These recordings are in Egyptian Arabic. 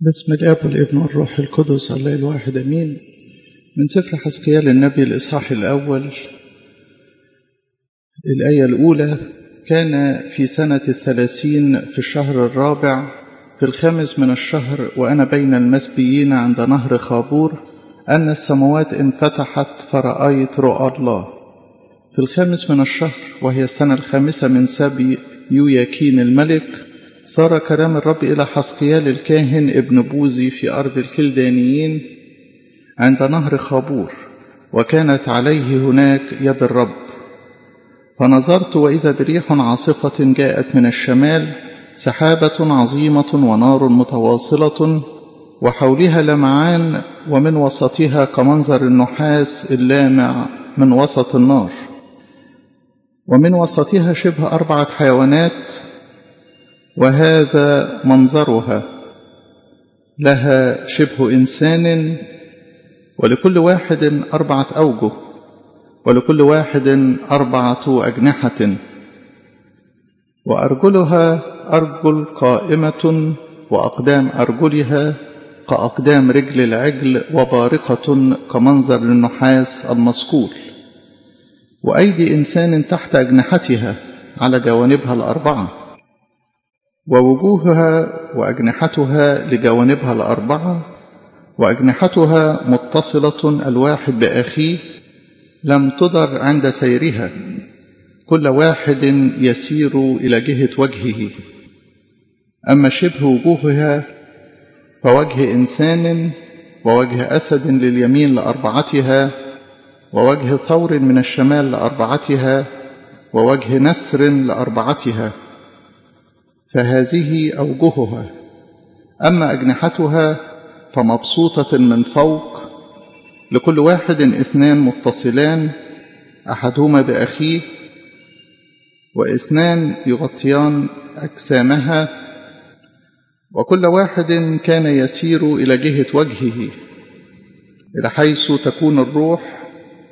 بسم الاب والابن والروح القدس الله الواحد امين من سفر حسقيال النبي الاصحاح الاول الايه الاولى كان في سنه الثلاثين في الشهر الرابع في الخامس من الشهر وانا بين المسبيين عند نهر خابور ان السماوات انفتحت فرايت رؤى الله في الخامس من الشهر وهي السنه الخامسه من سبي يوياكين الملك صار كلام الرب إلى حسقيال الكاهن ابن بوزي في أرض الكلدانيين عند نهر خابور وكانت عليه هناك يد الرب فنظرت وإذا بريح عاصفة جاءت من الشمال سحابة عظيمة ونار متواصلة وحولها لمعان ومن وسطها كمنظر النحاس اللامع من وسط النار ومن وسطها شبه أربعة حيوانات وهذا منظرها لها شبه انسان ولكل واحد اربعه اوجه ولكل واحد اربعه اجنحه وارجلها ارجل قائمه واقدام ارجلها كاقدام رجل العجل وبارقه كمنظر النحاس المصقول وايدي انسان تحت اجنحتها على جوانبها الاربعه ووجوهها واجنحتها لجوانبها الاربعه واجنحتها متصله الواحد باخيه لم تدر عند سيرها كل واحد يسير الى جهه وجهه اما شبه وجوهها فوجه انسان ووجه اسد لليمين لاربعتها ووجه ثور من الشمال لاربعتها ووجه نسر لاربعتها فهذه اوجهها اما اجنحتها فمبسوطه من فوق لكل واحد اثنان متصلان احدهما باخيه واثنان يغطيان اجسامها وكل واحد كان يسير الى جهه وجهه الى حيث تكون الروح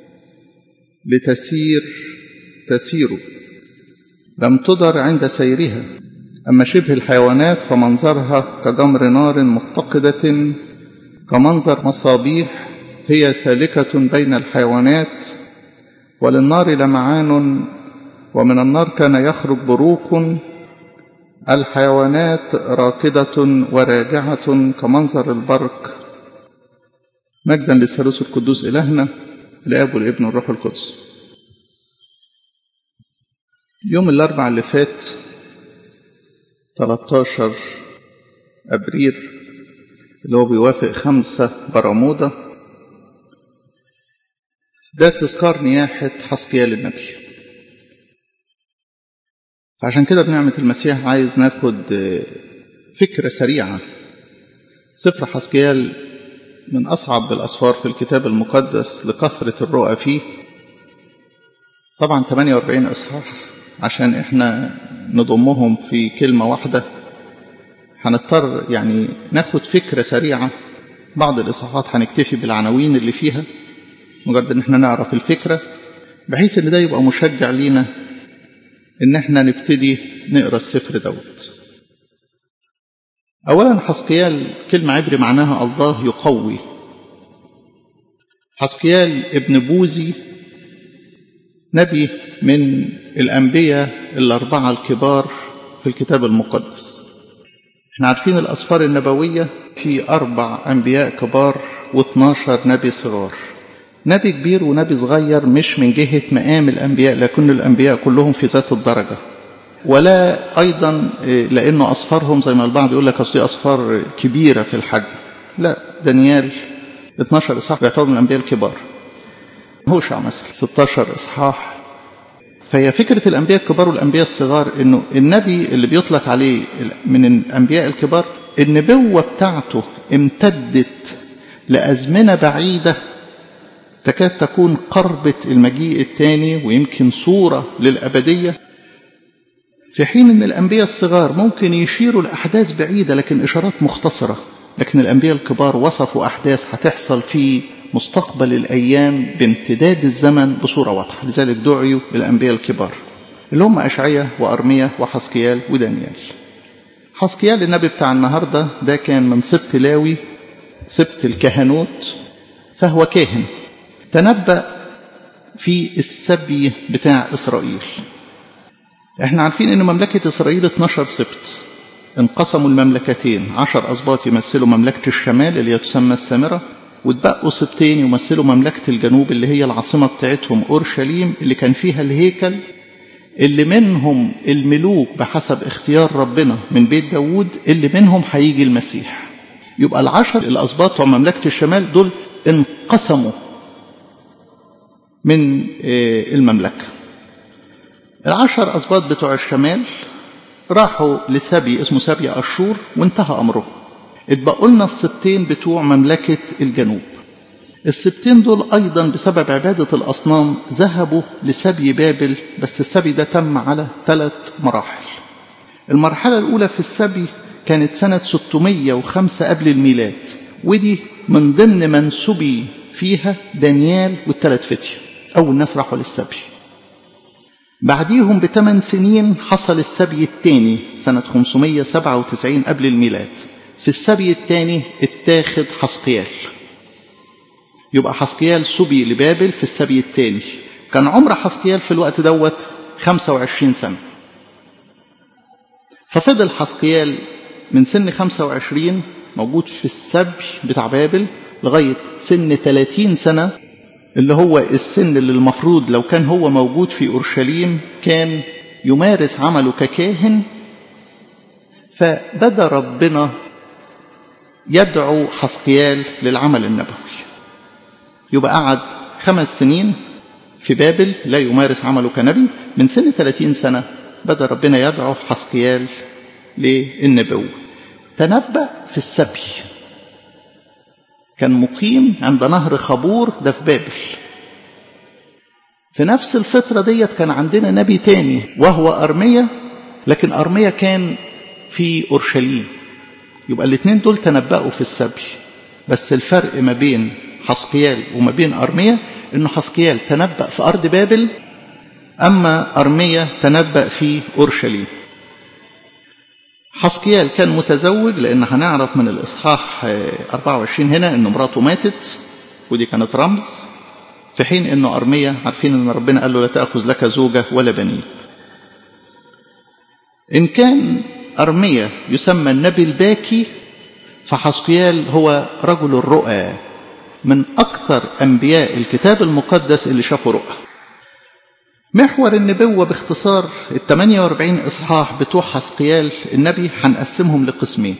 لتسير تسير لم تدر عند سيرها أما شبه الحيوانات فمنظرها كجمر نار متقدة كمنظر مصابيح هي سالكة بين الحيوانات وللنار لمعان ومن النار كان يخرج بروق الحيوانات راكدة وراجعة كمنظر البرق مجدا للثالوث القدوس إلهنا الآب والابن والروح القدس يوم الأربع اللي فات 13 أبريل اللي هو بيوافق خمسة برمودا ده تذكار نياحة حسقيال النبي فعشان كده بنعمة المسيح عايز ناخد فكرة سريعة سفر حسقيال من أصعب الأسفار في الكتاب المقدس لكثرة الرؤى فيه طبعا 48 إصحاح عشان احنا نضمهم في كلمة واحدة هنضطر يعني ناخد فكرة سريعة بعض الإصحاحات هنكتفي بالعناوين اللي فيها مجرد إن احنا نعرف الفكرة بحيث إن ده يبقى مشجع لينا إن احنا نبتدي نقرا السفر دوت. أولا حسقيال كلمة عبري معناها الله يقوي. حسقيال ابن بوزي نبي من الأنبياء الأربعة الكبار في الكتاب المقدس احنا عارفين الأسفار النبوية في أربع أنبياء كبار و12 نبي صغار نبي كبير ونبي صغير مش من جهة مقام الأنبياء لكن الأنبياء كلهم في ذات الدرجة ولا أيضا لأنه أسفارهم زي ما البعض يقول لك أصل أسفار كبيرة في الحجم لا دانيال 12 إصحاح بيعتبر من الأنبياء الكبار هوشع مثلا 16 إصحاح فهي فكرة الأنبياء الكبار والأنبياء الصغار إنه النبي اللي بيطلق عليه من الأنبياء الكبار النبوة بتاعته امتدت لأزمنة بعيدة تكاد تكون قربة المجيء الثاني ويمكن صورة للأبدية في حين أن الأنبياء الصغار ممكن يشيروا لأحداث بعيدة لكن إشارات مختصرة لكن الأنبياء الكبار وصفوا أحداث هتحصل في مستقبل الأيام بامتداد الزمن بصورة واضحة لذلك دعيوا بالأنبياء الكبار اللي هم أشعية وأرمية وحسكيال ودانيال حسقيال النبي بتاع النهاردة ده كان من سبط لاوي سبط الكهنوت فهو كاهن تنبأ في السبي بتاع إسرائيل احنا عارفين ان مملكة إسرائيل 12 سبط انقسموا المملكتين عشر أسباط يمثلوا مملكة الشمال اللي تسمى السامرة واتبقوا سبتين يمثلوا مملكة الجنوب اللي هي العاصمة بتاعتهم أورشليم اللي كان فيها الهيكل اللي منهم الملوك بحسب اختيار ربنا من بيت داوود اللي منهم هيجي المسيح يبقى العشر الأسباط ومملكة الشمال دول انقسموا من المملكة العشر أسباط بتوع الشمال راحوا لسبي اسمه سبي أشور وانتهى أمره اتبقوا لنا السبتين بتوع مملكة الجنوب السبتين دول أيضا بسبب عبادة الأصنام ذهبوا لسبي بابل بس السبي ده تم على ثلاث مراحل المرحلة الأولى في السبي كانت سنة 605 قبل الميلاد ودي من ضمن من سبي فيها دانيال والثلاث فتية أول ناس راحوا للسبي بعديهم بثمان سنين حصل السبي الثاني سنة 597 قبل الميلاد في السبي الثاني اتاخد حسقيال يبقى حسقيال سبي لبابل في السبي الثاني كان عمر حسقيال في الوقت دوت 25 سنة ففضل حسقيال من سن 25 موجود في السبي بتاع بابل لغاية سن 30 سنة اللي هو السن اللي المفروض لو كان هو موجود في أورشليم كان يمارس عمله ككاهن فبدأ ربنا يدعو حسقيال للعمل النبوي يبقى قعد خمس سنين في بابل لا يمارس عمله كنبي من سن 30 سنة بدأ ربنا يدعو حسقيال للنبوة تنبأ في السبي كان مقيم عند نهر خبور ده في بابل في نفس الفترة ديت كان عندنا نبي تاني وهو أرمية لكن أرمية كان في أورشليم يبقى الاثنين دول تنبأوا في السبي بس الفرق ما بين حسقيال وما بين أرمية إنه حسقيال تنبأ في أرض بابل أما أرمية تنبأ في أورشليم حسقيال كان متزوج لأن هنعرف من الإصحاح 24 هنا إن مراته ماتت ودي كانت رمز في حين إنه أرمية عارفين إن ربنا قال له لا تأخذ لك زوجة ولا بنين إن كان أرمية يسمى النبي الباكي فحسقيال هو رجل الرؤى من أكثر أنبياء الكتاب المقدس اللي شافوا رؤى محور النبوة باختصار ال 48 إصحاح بتوع حسقيال النبي هنقسمهم لقسمين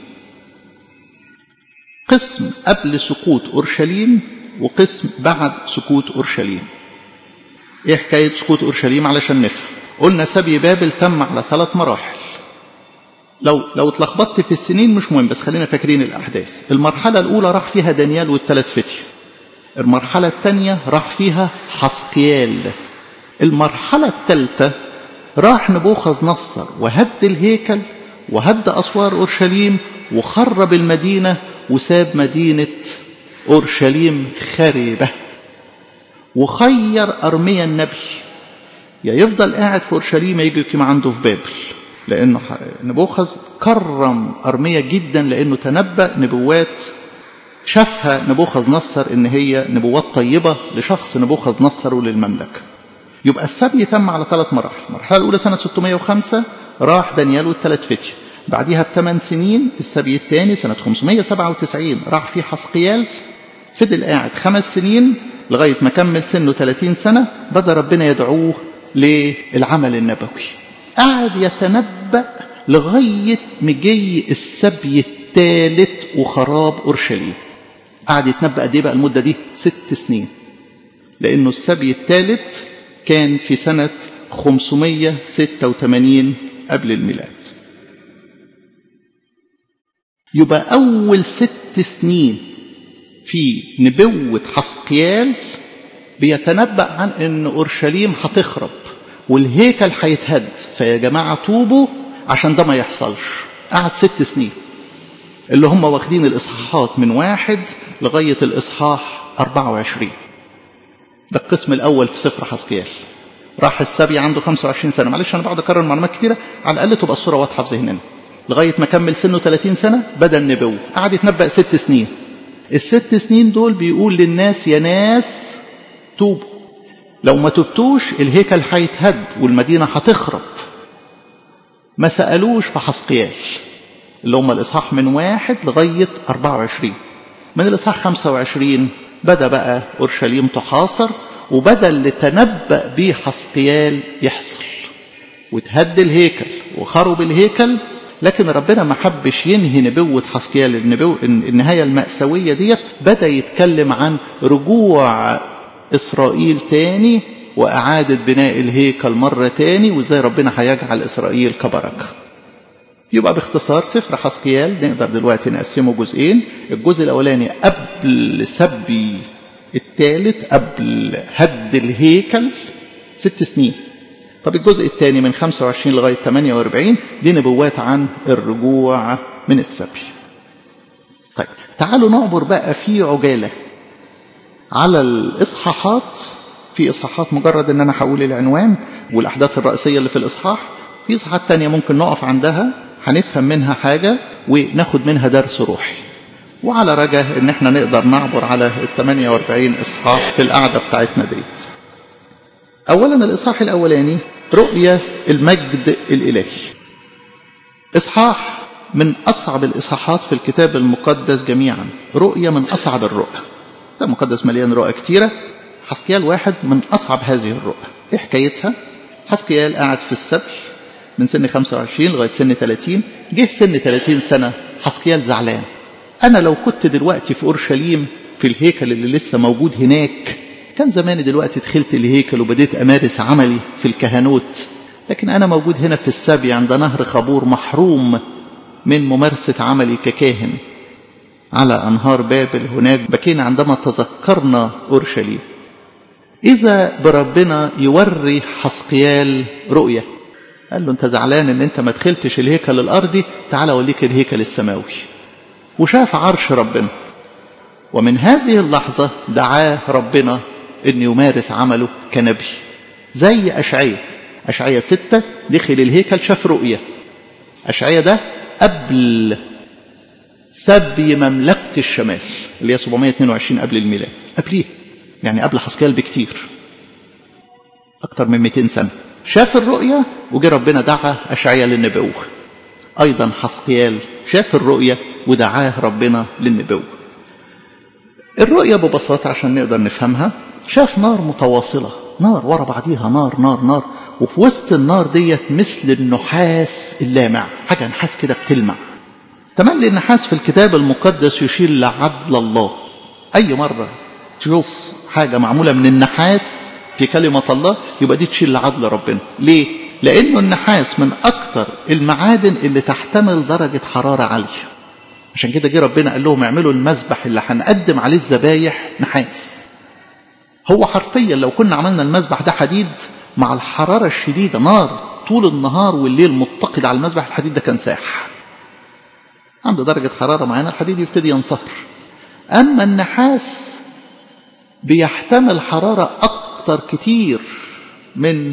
قسم قبل سقوط أورشليم وقسم بعد سقوط أورشليم إيه حكاية سقوط أورشليم علشان نفهم قلنا سبي بابل تم على ثلاث مراحل لو لو اتلخبطت في السنين مش مهم بس خلينا فاكرين الأحداث المرحلة الأولى راح فيها دانيال والثلاث فتية المرحلة الثانية راح فيها حسقيال المرحلة الثالثة راح نبوخذ نصر وهد الهيكل وهد أسوار أورشليم وخرب المدينة وساب مدينة أورشليم خربة وخير أرميا النبي يا يفضل قاعد في أورشليم يجي يقيم عنده في بابل لأنه نبوخذ كرم أرميا جدا لأنه تنبأ نبوات شافها نبوخذ نصر إن هي نبوات طيبة لشخص نبوخذ نصر وللمملكة يبقى السبي تم على ثلاث مراحل المرحلة الأولى سنة 605 راح دانيال والثلاث فتية بعديها بثمان سنين السبي الثاني سنة 597 راح في حسقيال فضل قاعد خمس سنين لغاية ما كمل سنه 30 سنة بدأ ربنا يدعوه للعمل النبوي قعد يتنبأ لغاية مجي السبي الثالث وخراب أورشليم قعد يتنبأ دي بقى المدة دي ست سنين لأنه السبي الثالث كان في سنة 586 قبل الميلاد يبقى أول ست سنين في نبوة حسقيال بيتنبأ عن أن أورشليم هتخرب والهيكل هيتهد فيا جماعة توبوا عشان ده ما يحصلش قعد ست سنين اللي هم واخدين الإصحاحات من واحد لغاية الإصحاح 24 ده القسم الأول في سفر حسقيال راح السبي عنده 25 سنة معلش أنا بقعد أكرر معلومات كتيرة على الأقل تبقى الصورة واضحة في ذهننا لغاية ما كمل سنه 30 سنة بدأ النبوة قعد يتنبأ ست سنين الست سنين دول بيقول للناس يا ناس توبوا لو ما تبتوش الهيكل هيتهد والمدينة هتخرب ما سألوش في حسقيال اللي هم الإصحاح من واحد لغاية 24 من الإصحاح 25 بدأ بقى أورشليم تحاصر وبدأ اللي تنبأ بيه حسقيال يحصل وتهد الهيكل وخرب الهيكل لكن ربنا ما حبش ينهي نبوة حسقيال النبو النهاية المأساوية ديت بدأ يتكلم عن رجوع إسرائيل تاني وإعادة بناء الهيكل مرة تاني وإزاي ربنا هيجعل إسرائيل كبركة يبقى باختصار سفر حسقيال نقدر دلوقتي نقسمه جزئين الجزء الأولاني قبل سبي الثالث قبل هد الهيكل ست سنين طب الجزء الثاني من 25 لغاية 48 دي نبوات عن الرجوع من السبي طيب تعالوا نعبر بقى في عجالة على الإصحاحات في إصحاحات مجرد أن أنا هقول العنوان والأحداث الرئيسية اللي في الإصحاح في إصحاحات تانية ممكن نقف عندها هنفهم منها حاجة وناخد منها درس روحي وعلى رجاء ان احنا نقدر نعبر على ال 48 اصحاح في القعده بتاعتنا ديت. اولا الاصحاح الاولاني رؤيه المجد الالهي. اصحاح من اصعب الاصحاحات في الكتاب المقدس جميعا، رؤيه من اصعب الرؤى. الكتاب المقدس مليان رؤى كتيره، حسقيال واحد من اصعب هذه الرؤى. ايه حكايتها؟ حسقيال قاعد في السبي من سن 25 لغايه سن 30 جه سن 30 سنه حسقيال زعلان انا لو كنت دلوقتي في اورشليم في الهيكل اللي لسه موجود هناك كان زماني دلوقتي دخلت الهيكل وبديت امارس عملي في الكهنوت لكن انا موجود هنا في السبي عند نهر خبور محروم من ممارسه عملي ككاهن على انهار بابل هناك بكينا عندما تذكرنا اورشليم اذا بربنا يوري حسقيال رؤيه قال له انت زعلان ان انت ما دخلتش الهيكل الارضي تعال اوريك الهيكل السماوي وشاف عرش ربنا ومن هذه اللحظة دعاه ربنا أن يمارس عمله كنبي زي أشعية أشعية ستة دخل الهيكل شاف رؤية أشعية ده قبل سبي مملكة الشمال اللي هي 722 قبل الميلاد قبليه يعني قبل حسكال بكتير أكتر من 200 سنة شاف الرؤية وجه ربنا دعا أشعية للنبوة أيضا حسقيال شاف الرؤية ودعاه ربنا للنبوة الرؤية ببساطة عشان نقدر نفهمها شاف نار متواصلة نار ورا بعضيها نار نار نار وفي وسط النار ديت مثل النحاس اللامع حاجة نحاس كده بتلمع تملي النحاس في الكتاب المقدس يشير لعدل الله أي مرة تشوف حاجة معمولة من النحاس في كلمة الله يبقى دي تشير لعدل ربنا ليه؟ لأنه النحاس من أكثر المعادن اللي تحتمل درجة حرارة عالية عشان كده جه ربنا قال لهم اعملوا المذبح اللي هنقدم عليه الذبايح نحاس هو حرفيا لو كنا عملنا المذبح ده حديد مع الحرارة الشديدة نار طول النهار والليل متقد على المذبح الحديد ده كان ساح عند درجة حرارة معينة الحديد يبتدي ينصهر أما النحاس بيحتمل حرارة أكتر كتير من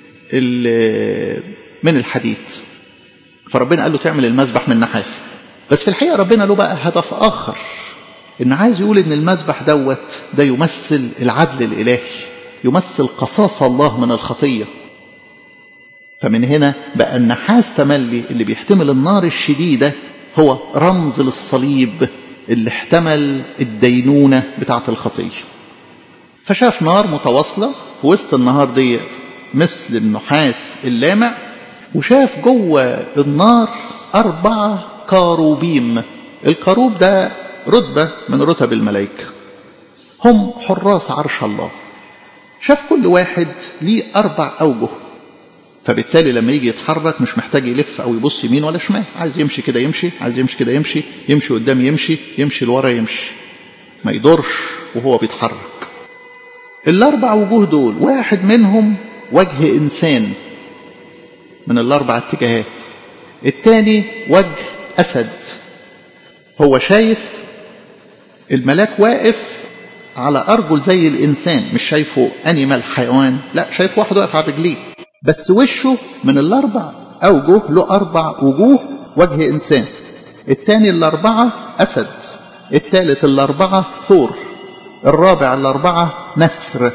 من الحديد فربنا قال له تعمل المذبح من نحاس بس في الحقيقة ربنا له بقى هدف آخر إن عايز يقول إن المذبح دوت ده يمثل العدل الإلهي يمثل قصاص الله من الخطية فمن هنا بقى النحاس تملي اللي بيحتمل النار الشديدة هو رمز للصليب اللي احتمل الدينونة بتاعة الخطية فشاف نار متواصلة في وسط النهار دي مثل النحاس اللامع وشاف جوه النار أربعة كاروبيم الكاروب ده رتبة من رتب الملائكة هم حراس عرش الله شاف كل واحد ليه أربع أوجه فبالتالي لما يجي يتحرك مش محتاج يلف أو يبص يمين ولا شمال عايز يمشي كده يمشي عايز يمشي كده يمشي يمشي قدام يمشي يمشي لورا يمشي ما يدورش وهو بيتحرك الأربع وجوه دول واحد منهم وجه إنسان من الأربع اتجاهات الثاني وجه أسد هو شايف الملاك واقف على أرجل زي الإنسان مش شايفه أنيمال حيوان لا شايف واحد واقف على رجليه بس وشه من الأربع أوجه له أربع وجوه وجه إنسان الثاني الأربعة أسد الثالث الأربعة ثور الرابع الأربعة نسر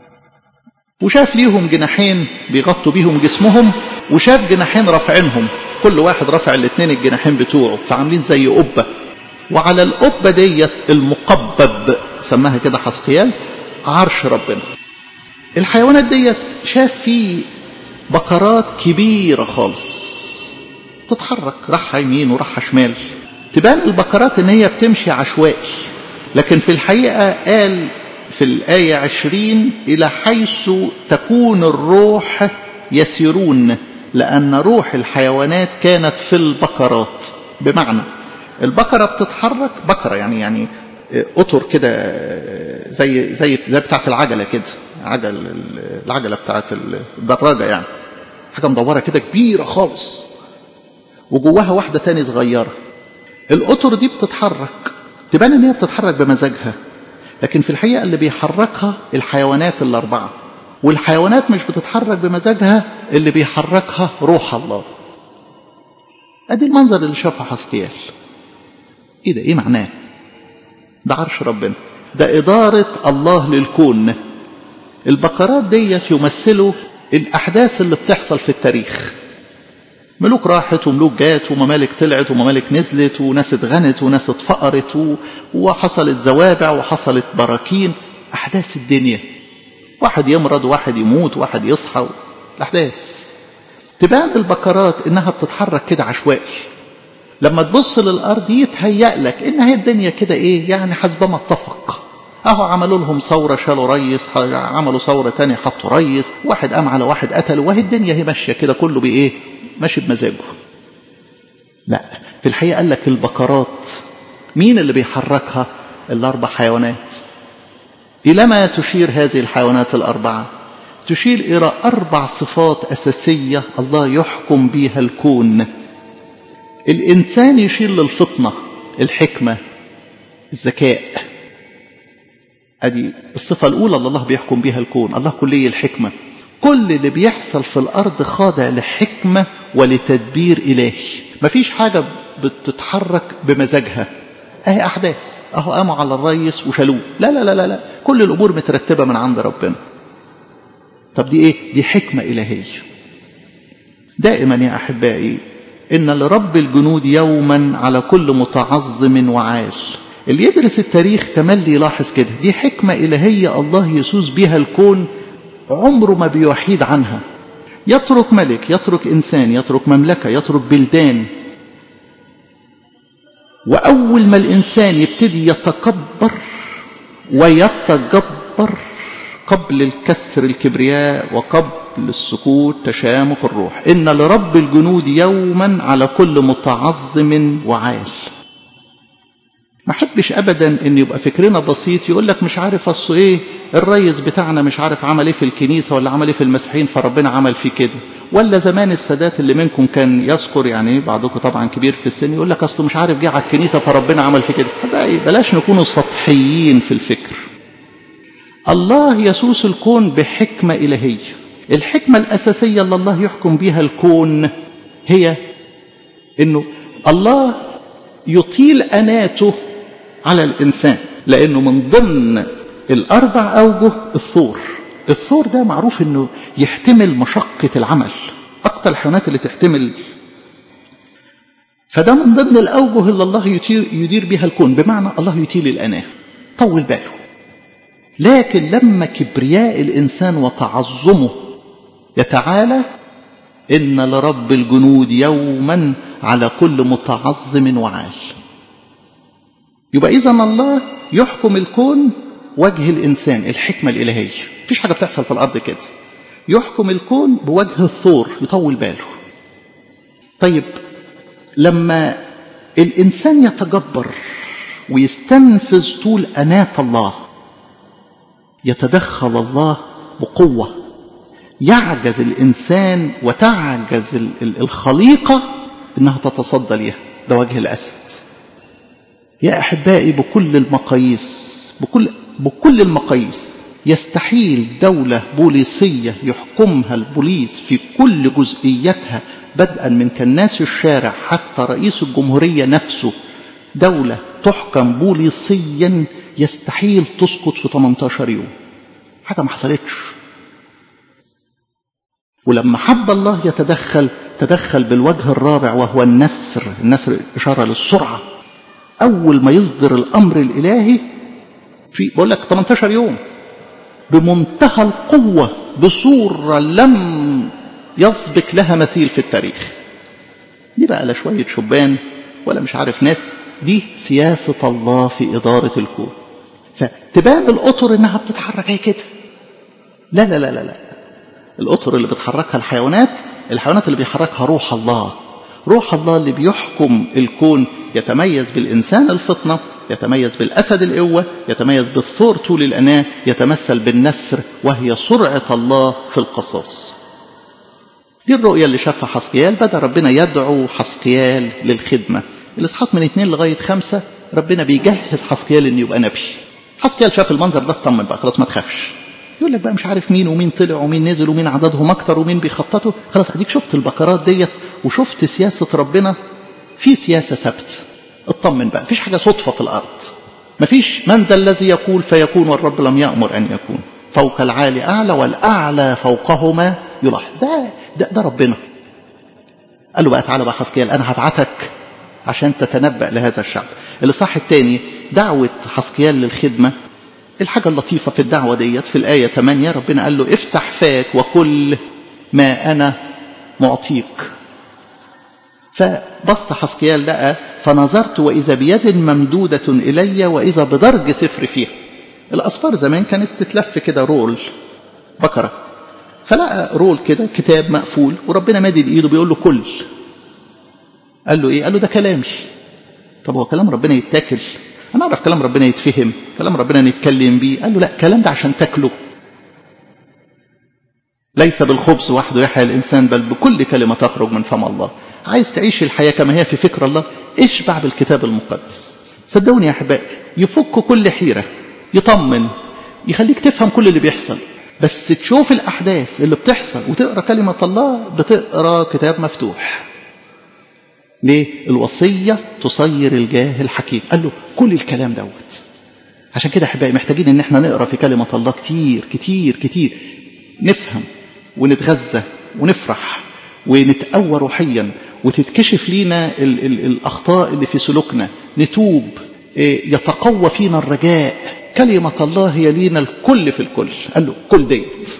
وشاف ليهم جناحين بيغطوا بيهم جسمهم وشاف جناحين رافعينهم كل واحد رافع الاثنين الجناحين بتوعه فعاملين زي قبة وعلى القبة ديت المقبب سماها كده حسقيال عرش ربنا الحيوانات ديت شاف فيه بقرات كبيرة خالص تتحرك راحة يمين وراحة شمال تبان البقرات ان هي بتمشي عشوائي لكن في الحقيقة قال في الآية عشرين إلى حيث تكون الروح يسيرون لأن روح الحيوانات كانت في البقرات بمعنى البقرة بتتحرك بقرة يعني يعني قطر كده زي زي زي بتاعة العجلة كده عجل العجلة بتاعة الدراجة يعني حاجة مدورة كده كبيرة خالص وجواها واحدة تاني صغيرة القطر دي بتتحرك تبان ان هي بتتحرك بمزاجها لكن في الحقيقة اللي بيحركها الحيوانات الأربعة والحيوانات مش بتتحرك بمزاجها اللي بيحركها روح الله ادي المنظر اللي شافه حسكيال ايه ده ايه معناه ده عرش ربنا ده إدارة الله للكون البقرات ديت يمثلوا الأحداث اللي بتحصل في التاريخ ملوك راحت وملوك جات وممالك طلعت وممالك نزلت وناس اتغنت وناس اتفقرت وحصلت زوابع وحصلت براكين أحداث الدنيا واحد يمرض واحد يموت واحد يصحى الأحداث تبان البقرات إنها بتتحرك كده عشوائي لما تبص للأرض يتهيأ لك إن هي الدنيا كده إيه يعني حسب ما اتفق أهو عملوا لهم ثورة شالوا ريس عملوا ثورة تانية حطوا ريس واحد قام على واحد قتله وهي الدنيا هي ماشية كده كله بإيه ماشي بمزاجه لا في الحقيقة قال لك البقرات مين اللي بيحركها الأربع حيوانات إلى ما تشير هذه الحيوانات الأربعة تشير إلى أربع صفات أساسية الله يحكم بها الكون الإنسان يشير للفطنة الحكمة الذكاء أدي الصفة الأولى اللي الله بيحكم بها الكون الله كلي الحكمة كل اللي بيحصل في الأرض خاضع لحكمة ولتدبير إلهي مفيش حاجة بتتحرك بمزاجها أهي أحداث أهو قاموا على الريس وشالوه لا لا لا لا لا كل الأمور مترتبة من عند ربنا طب دي إيه؟ دي حكمة إلهية دائما يا أحبائي إن لرب الجنود يوما على كل متعظم وعال اللي يدرس التاريخ تملي يلاحظ كده دي حكمة إلهية الله يسوس بها الكون عمره ما بيحيد عنها يترك ملك يترك إنسان يترك مملكة يترك بلدان وأول ما الإنسان يبتدي يتكبر ويتجبر قبل الكسر الكبرياء وقبل السكوت تشامخ الروح إن لرب الجنود يوما على كل متعظم وعال ما احبش ابدا ان يبقى فكرنا بسيط يقول لك مش عارف اصل ايه الريس بتاعنا مش عارف عمل ايه في الكنيسه ولا عمل ايه في المسيحيين فربنا عمل فيه كده ولا زمان السادات اللي منكم كان يذكر يعني بعضكم طبعا كبير في السن يقول لك اصله مش عارف جه على الكنيسه فربنا عمل فيه كده بلاش نكونوا سطحيين في الفكر الله يسوس الكون بحكمه الهيه الحكمه الاساسيه اللي الله يحكم بها الكون هي انه الله يطيل اناته على الإنسان لأنه من ضمن الأربع أوجه الثور الثور ده معروف أنه يحتمل مشقة العمل أكتر الحيوانات اللي تحتمل فده من ضمن الأوجه اللي الله يطير يدير بها الكون بمعنى الله يطيل الأناة طول باله لكن لما كبرياء الإنسان وتعظمه يتعالى إن لرب الجنود يوما على كل متعظم وعال يبقى إذا الله يحكم الكون وجه الإنسان الحكمة الإلهية مفيش حاجة بتحصل في الأرض كده يحكم الكون بوجه الثور يطول باله طيب لما الإنسان يتجبر ويستنفذ طول أناة الله يتدخل الله بقوة يعجز الإنسان وتعجز الخليقة إنها تتصدى ليها ده وجه الأسد يا أحبائي بكل المقاييس بكل, بكل المقاييس يستحيل دولة بوليسية يحكمها البوليس في كل جزئياتها بدءا من كناس الشارع حتى رئيس الجمهورية نفسه دولة تحكم بوليسيا يستحيل تسقط في 18 يوم حاجة ما حصلتش ولما حب الله يتدخل تدخل بالوجه الرابع وهو النسر النسر إشارة للسرعة أول ما يصدر الأمر الإلهي في بقول لك 18 يوم بمنتهى القوة بصورة لم يسبق لها مثيل في التاريخ دي بقى لا شوية شبان ولا مش عارف ناس دي سياسة الله في إدارة الكون فتبان القطر إنها بتتحرك هي كده لا لا لا لا لا القطر اللي بتحركها الحيوانات الحيوانات اللي بيحركها روح الله روح الله اللي بيحكم الكون يتميز بالإنسان الفطنة يتميز بالأسد القوة يتميز بالثور طول الأناة يتمثل بالنسر وهي سرعة الله في القصاص دي الرؤية اللي شافها حسقيال بدأ ربنا يدعو حسقيال للخدمة الإصحاحات من اثنين لغاية خمسة ربنا بيجهز حسقيال إنه يبقى نبي حسقيال شاف المنظر ده اطمن بقى خلاص ما تخافش يقول لك بقى مش عارف مين ومين طلع ومين نزل ومين عددهم اكتر ومين بيخططوا خلاص اديك شفت البكرات ديت وشفت سياسة ربنا في سياسة ثبت اطمن بقى مفيش حاجة صدفة في الأرض مفيش من ذا الذي يقول فيكون والرب لم يأمر أن يكون فوق العالي أعلى والأعلى فوقهما يلاحظ ده, ده, ده ربنا قال له بقى تعالى بقى حسكيال أنا هبعتك عشان تتنبأ لهذا الشعب الإصحاح الثاني دعوة حسكيال للخدمة الحاجة اللطيفة في الدعوة ديت في الآية 8 ربنا قال له افتح فاك وكل ما أنا معطيك فبص حسكيال لقى فنظرت وإذا بيد ممدودة إلي وإذا بدرج سفر فيها الأصفار زمان كانت تتلف كده رول بكرة فلقى رول كده كتاب مقفول وربنا مادد إيده بيقول له كل قال له إيه قال له ده كلامي طب هو كلام ربنا يتاكل أنا أعرف كلام ربنا يتفهم كلام ربنا نتكلم بيه قال له لا كلام ده عشان تاكله ليس بالخبز وحده يحيى الإنسان بل بكل كلمة تخرج من فم الله عايز تعيش الحياة كما هي في فكر الله اشبع بالكتاب المقدس صدقوني يا أحبائي يفك كل حيرة يطمن يخليك تفهم كل اللي بيحصل بس تشوف الأحداث اللي بتحصل وتقرأ كلمة الله بتقرأ كتاب مفتوح ليه الوصية تصير الجاهل حكيم قال له كل الكلام دوت عشان كده احبائي محتاجين ان احنا نقرا في كلمة الله كتير كتير كتير نفهم ونتغذى ونفرح ونتقوى روحيا وتتكشف لينا ال ال الأخطاء اللي في سلوكنا نتوب يتقوى فينا الرجاء كلمة الله هي لينا الكل في الكل قال له كل ديت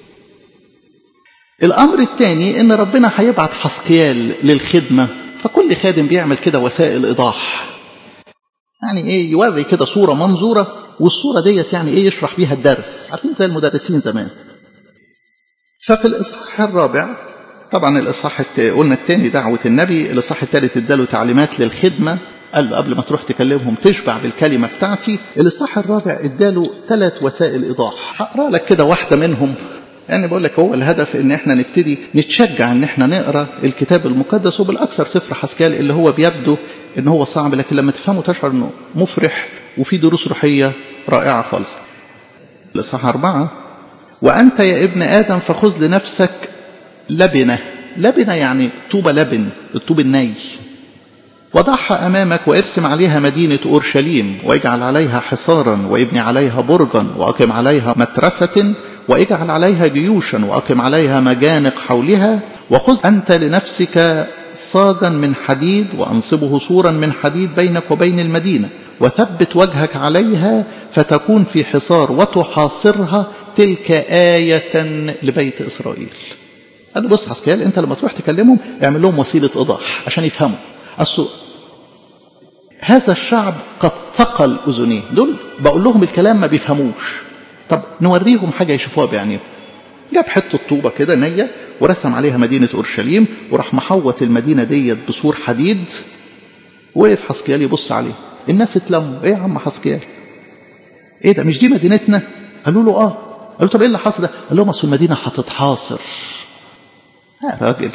الأمر الثاني إن ربنا هيبعت حسقيال للخدمة فكل خادم بيعمل كده وسائل إيضاح يعني إيه يوري كده صورة منظورة والصورة ديت يعني إيه يشرح بيها الدرس عارفين زي المدرسين زمان ففي الإصحاح الرابع طبعا الإصحاح قلنا الثاني دعوة النبي الإصحاح الثالث اداله تعليمات للخدمة قال له قبل ما تروح تكلمهم تشبع بالكلمة بتاعتي الإصحاح الرابع اداله ثلاث وسائل إيضاح هقرا لك كده واحدة منهم يعني بقول لك هو الهدف ان احنا نبتدي نتشجع ان احنا نقرا الكتاب المقدس وبالاكثر سفر حسكال اللي هو بيبدو ان هو صعب لكن لما تفهمه تشعر انه مفرح وفي دروس روحيه رائعه خالص. الاصحاح اربعه وانت يا ابن ادم فخذ لنفسك لبنه، لبنه يعني طوب لبن، الطوب الني. وضعها امامك وارسم عليها مدينه اورشليم واجعل عليها حصارا وابني عليها برجا واقم عليها مترسه واجعل عليها جيوشا واقم عليها مجانق حولها وخذ انت لنفسك صاجا من حديد وانصبه سورا من حديد بينك وبين المدينه وثبت وجهك عليها فتكون في حصار وتحاصرها تلك آية لبيت إسرائيل قال له بص حسكيال أنت لما تروح تكلمهم اعمل لهم وسيلة إيضاح عشان يفهموا أصل هذا الشعب قد ثقل أذنيه دول بقول لهم الكلام ما بيفهموش طب نوريهم حاجة يشوفوها بعينيهم جاب حتة طوبة كده نية ورسم عليها مدينة أورشليم وراح محوط المدينة ديت بسور حديد وقف حسكيال يبص عليه الناس اتلموا ايه يا عم حسكيال ايه ده مش دي مدينتنا قالوا له اه قالوا طب ايه اللي حصل ده قال لهم اصل المدينة هتتحاصر يا راجل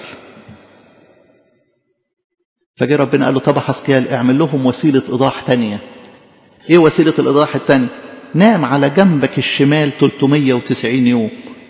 فجاء ربنا قال له طب حسكيال اعمل لهم وسيلة إيضاح تانية ايه وسيلة الإيضاح التانية نام على جنبك الشمال 390 يوم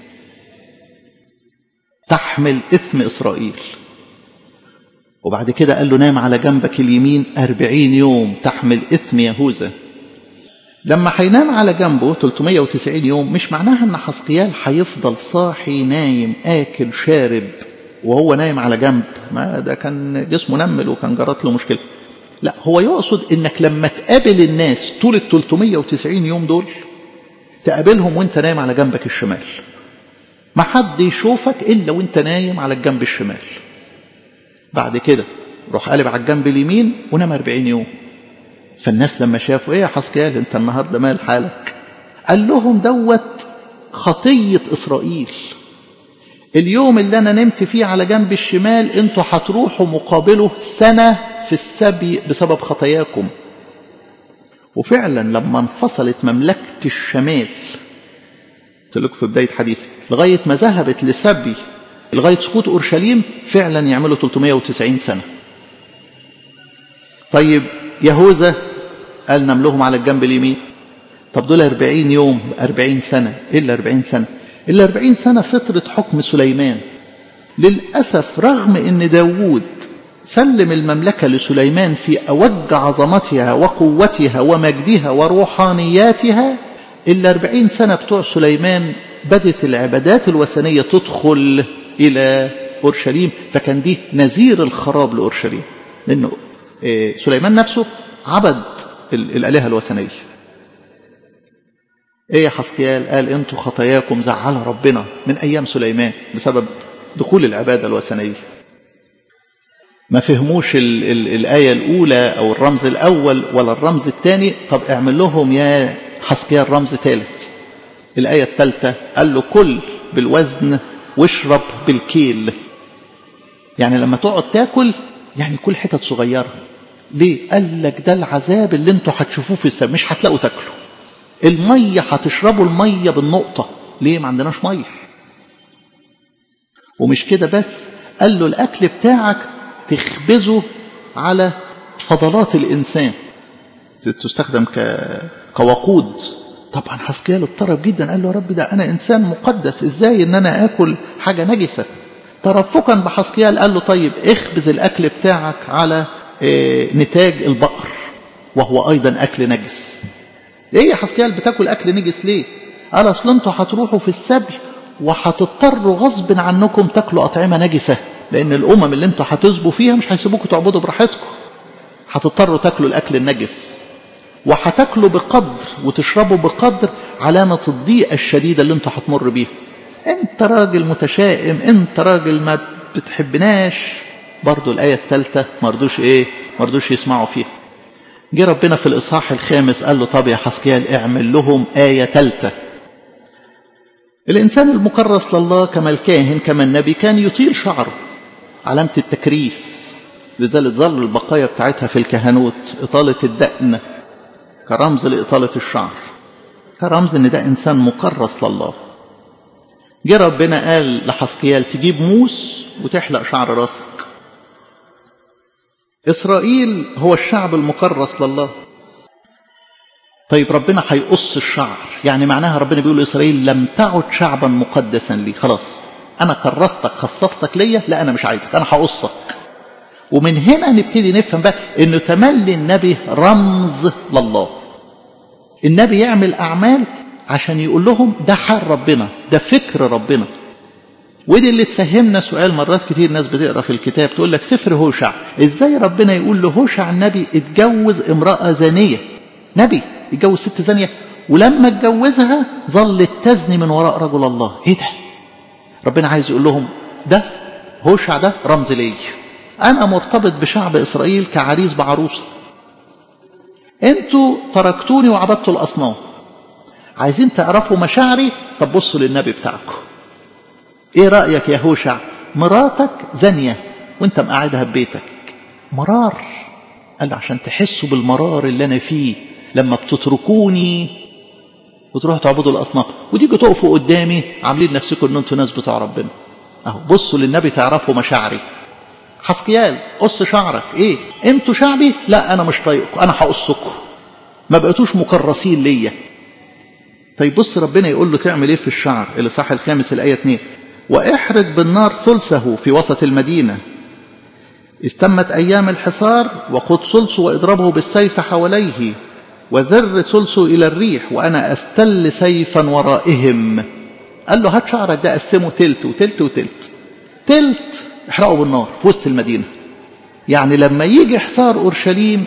تحمل إثم إسرائيل وبعد كده قال له نام على جنبك اليمين أربعين يوم تحمل إثم يهوذا لما هينام على جنبه 390 يوم مش معناها ان حسقيال هيفضل صاحي نايم آكل شارب وهو نايم على جنب ما ده كان جسمه نمل وكان جرت له مشكلة لا هو يقصد انك لما تقابل الناس طول ال 390 يوم دول تقابلهم وانت نايم على جنبك الشمال ما حد يشوفك الا وانت نايم على الجنب الشمال بعد كده روح قالب على الجنب اليمين ونام 40 يوم فالناس لما شافوا ايه يا حسكيال انت النهارده مال حالك قال لهم دوت خطيه اسرائيل اليوم اللي انا نمت فيه على جنب الشمال انتوا هتروحوا مقابله سنه في السبي بسبب خطاياكم وفعلا لما انفصلت مملكه الشمال قلت لكم في بدايه حديثي لغايه ما ذهبت لسبي لغايه سقوط اورشليم فعلا يعملوا 390 سنه طيب يهوذا قال نملهم على الجنب اليمين طب دول 40 يوم 40 سنة إيه ال 40 سنة ال 40 سنة فترة حكم سليمان للأسف رغم أن داوود سلم المملكة لسليمان في أوج عظمتها وقوتها ومجدها وروحانياتها ال 40 سنة بتوع سليمان بدت العبادات الوثنية تدخل إلى أورشليم فكان دي نذير الخراب لأورشليم لأنه سليمان نفسه عبد الآلهة الوثنية ايه يا حسكيال قال انتوا خطاياكم زعل ربنا من ايام سليمان بسبب دخول العبادة الوثنية ما فهموش ال ال الآية الأولى أو الرمز الأول ولا الرمز الثاني طب اعمل لهم يا حسكيال رمز ثالث الآية الثالثة قال له كل بالوزن واشرب بالكيل يعني لما تقعد تاكل يعني كل حتت صغيرة ليه قال لك ده العذاب اللي انتوا هتشوفوه في السماء مش هتلاقوا تاكلوا المية هتشربوا المية بالنقطة ليه ما عندناش مية ومش كده بس قال له الأكل بتاعك تخبزه على فضلات الإنسان تستخدم ك... كوقود طبعا حسكيال اضطرب جدا قال له يا رب ده أنا إنسان مقدس إزاي إن أنا آكل حاجة نجسة ترفقا بحسكيال قال له طيب اخبز الأكل بتاعك على نتاج البقر وهو أيضا أكل نجس ايه يا حسكيال بتاكل اكل نجس ليه قال اصل انتوا هتروحوا في السبي وهتضطروا غصب عنكم تاكلوا اطعمه نجسه لان الامم اللي انتوا هتسبوا فيها مش هيسيبوكم تعبدوا براحتكم هتضطروا تاكلوا الاكل النجس وهتاكلوا بقدر وتشربوا بقدر علامه الضيقه الشديده اللي انتوا هتمر بيها انت راجل متشائم انت راجل ما بتحبناش برضو الايه الثالثه مرضوش ايه مرضوش يسمعوا فيها جه ربنا في الإصحاح الخامس قال له طب يا حسكيال اعمل لهم آية ثالثة الإنسان المكرس لله كما الكاهن كما النبي كان يطيل شعره علامة التكريس لذلك ظل البقايا بتاعتها في الكهنوت إطالة الدقن كرمز لإطالة الشعر كرمز إن ده إنسان مكرس لله جه ربنا قال لحسكيال تجيب موس وتحلق شعر راسك إسرائيل هو الشعب المكرس لله طيب ربنا هيقص الشعر يعني معناها ربنا بيقول لإسرائيل لم تعد شعبا مقدسا لي خلاص أنا كرستك خصصتك ليا لا أنا مش عايزك أنا هقصك ومن هنا نبتدي نفهم بقى إنه تملي النبي رمز لله النبي يعمل أعمال عشان يقول لهم ده حال ربنا ده فكر ربنا ودي اللي تفهمنا سؤال مرات كتير ناس بتقرا في الكتاب تقول لك سفر هوشع ازاي ربنا يقول لهوشع النبي اتجوز امراه زانيه نبي يتجوز ست زانيه ولما اتجوزها ظلت تزني من وراء رجل الله ايه ده ربنا عايز يقول لهم ده هوشع ده رمز لي انا مرتبط بشعب اسرائيل كعريس بعروسه انتوا تركتوني وعبدتوا الاصنام عايزين تعرفوا مشاعري طب بصوا للنبي بتاعكم ايه رأيك يا هوشع مراتك زانية وانت مقعدها ببيتك مرار قال عشان تحسوا بالمرار اللي انا فيه لما بتتركوني وتروحوا تعبدوا الاصنام وتيجوا تقفوا قدامي عاملين نفسكم ان انتوا ناس بتوع ربنا اهو بصوا للنبي تعرفوا مشاعري حسكيال قص شعرك ايه انتوا شعبي لا انا مش طايقكم انا هقصكم ما بقيتوش مكرسين ليا طيب بص ربنا يقول له تعمل ايه في الشعر الاصحاح الخامس الايه 2 واحرق بالنار ثلثه في وسط المدينه استمت ايام الحصار وخذ ثلثه واضربه بالسيف حواليه وذر ثلثه الى الريح وانا استل سيفا ورائهم قال له هات شعرك ده قسمه تلت وتلت وتلت تلت احرقه بالنار في وسط المدينه يعني لما يجي حصار اورشليم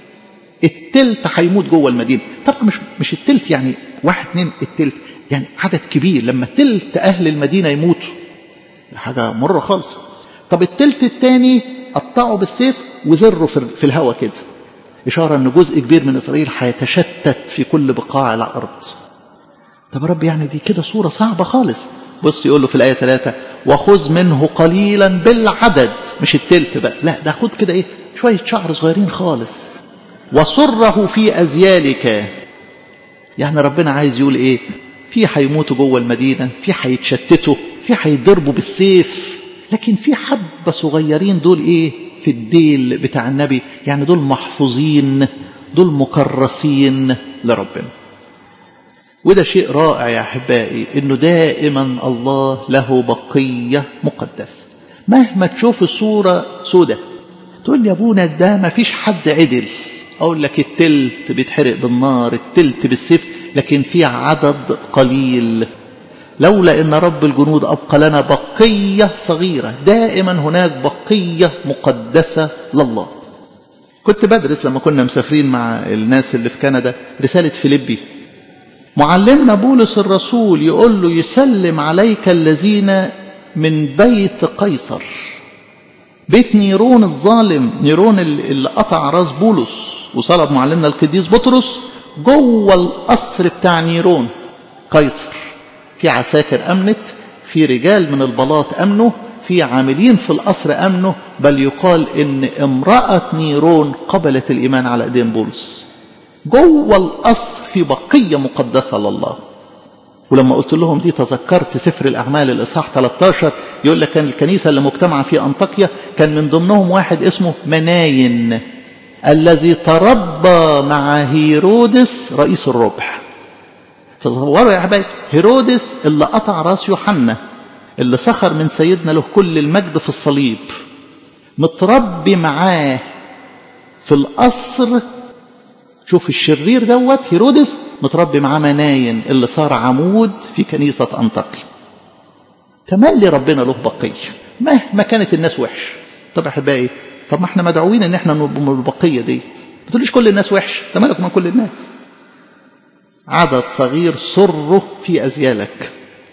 التلت هيموت جوه المدينه طبعا مش مش التلت يعني واحد اتنين التلت يعني عدد كبير لما تلت اهل المدينه يموتوا حاجه مره خالص طب التلت التاني قطعه بالسيف وزره في الهواء كده اشاره ان جزء كبير من اسرائيل هيتشتت في كل بقاع الارض طب يا رب يعني دي كده صوره صعبه خالص بص يقول له في الايه 3 وخذ منه قليلا بالعدد مش التلت بقى لا ده خد كده ايه شويه شعر صغيرين خالص وصره في ازيالك يعني ربنا عايز يقول ايه في هيموتوا جوه المدينه في هيتشتتوا في هيتضربوا بالسيف لكن في حبه صغيرين دول ايه في الديل بتاع النبي يعني دول محفوظين دول مكرسين لربنا وده شيء رائع يا احبائي انه دائما الله له بقيه مقدسه مهما تشوف الصوره سودة تقول لي يا ابونا ده ما فيش حد عدل اقول لك التلت بيتحرق بالنار التلت بالسيف لكن في عدد قليل لولا ان رب الجنود ابقى لنا بقيه صغيره دائما هناك بقيه مقدسه لله كنت بدرس لما كنا مسافرين مع الناس اللي في كندا رساله فيليبي معلمنا بولس الرسول يقول له يسلم عليك الذين من بيت قيصر بيت نيرون الظالم نيرون اللي قطع راس بولس وصلب معلمنا القديس بطرس جوه القصر بتاع نيرون قيصر في عساكر امنت في رجال من البلاط امنوا في عاملين في القصر امنوا بل يقال ان امراه نيرون قبلت الايمان على ايدين بولس جوه القصر في بقيه مقدسه لله ولما قلت لهم دي تذكرت سفر الاعمال الاصحاح 13 يقول لك كان الكنيسه اللي مجتمعه في انطاكيا كان من ضمنهم واحد اسمه مناين الذي تربى مع هيرودس رئيس الربح تصوروا يا حبايبي هيرودس اللي قطع راس يوحنا اللي سخر من سيدنا له كل المجد في الصليب متربي معاه في القصر شوف الشرير دوت هيرودس متربي معاه مناين اللي صار عمود في كنيسة أنطاكيا تملي ربنا له بقية مهما كانت الناس وحش طب أحبائي طب ما احنا مدعوين ان احنا نبقى من البقية ديت ما تقوليش كل الناس وحش ده مالك من كل الناس عدد صغير سره في أزيالك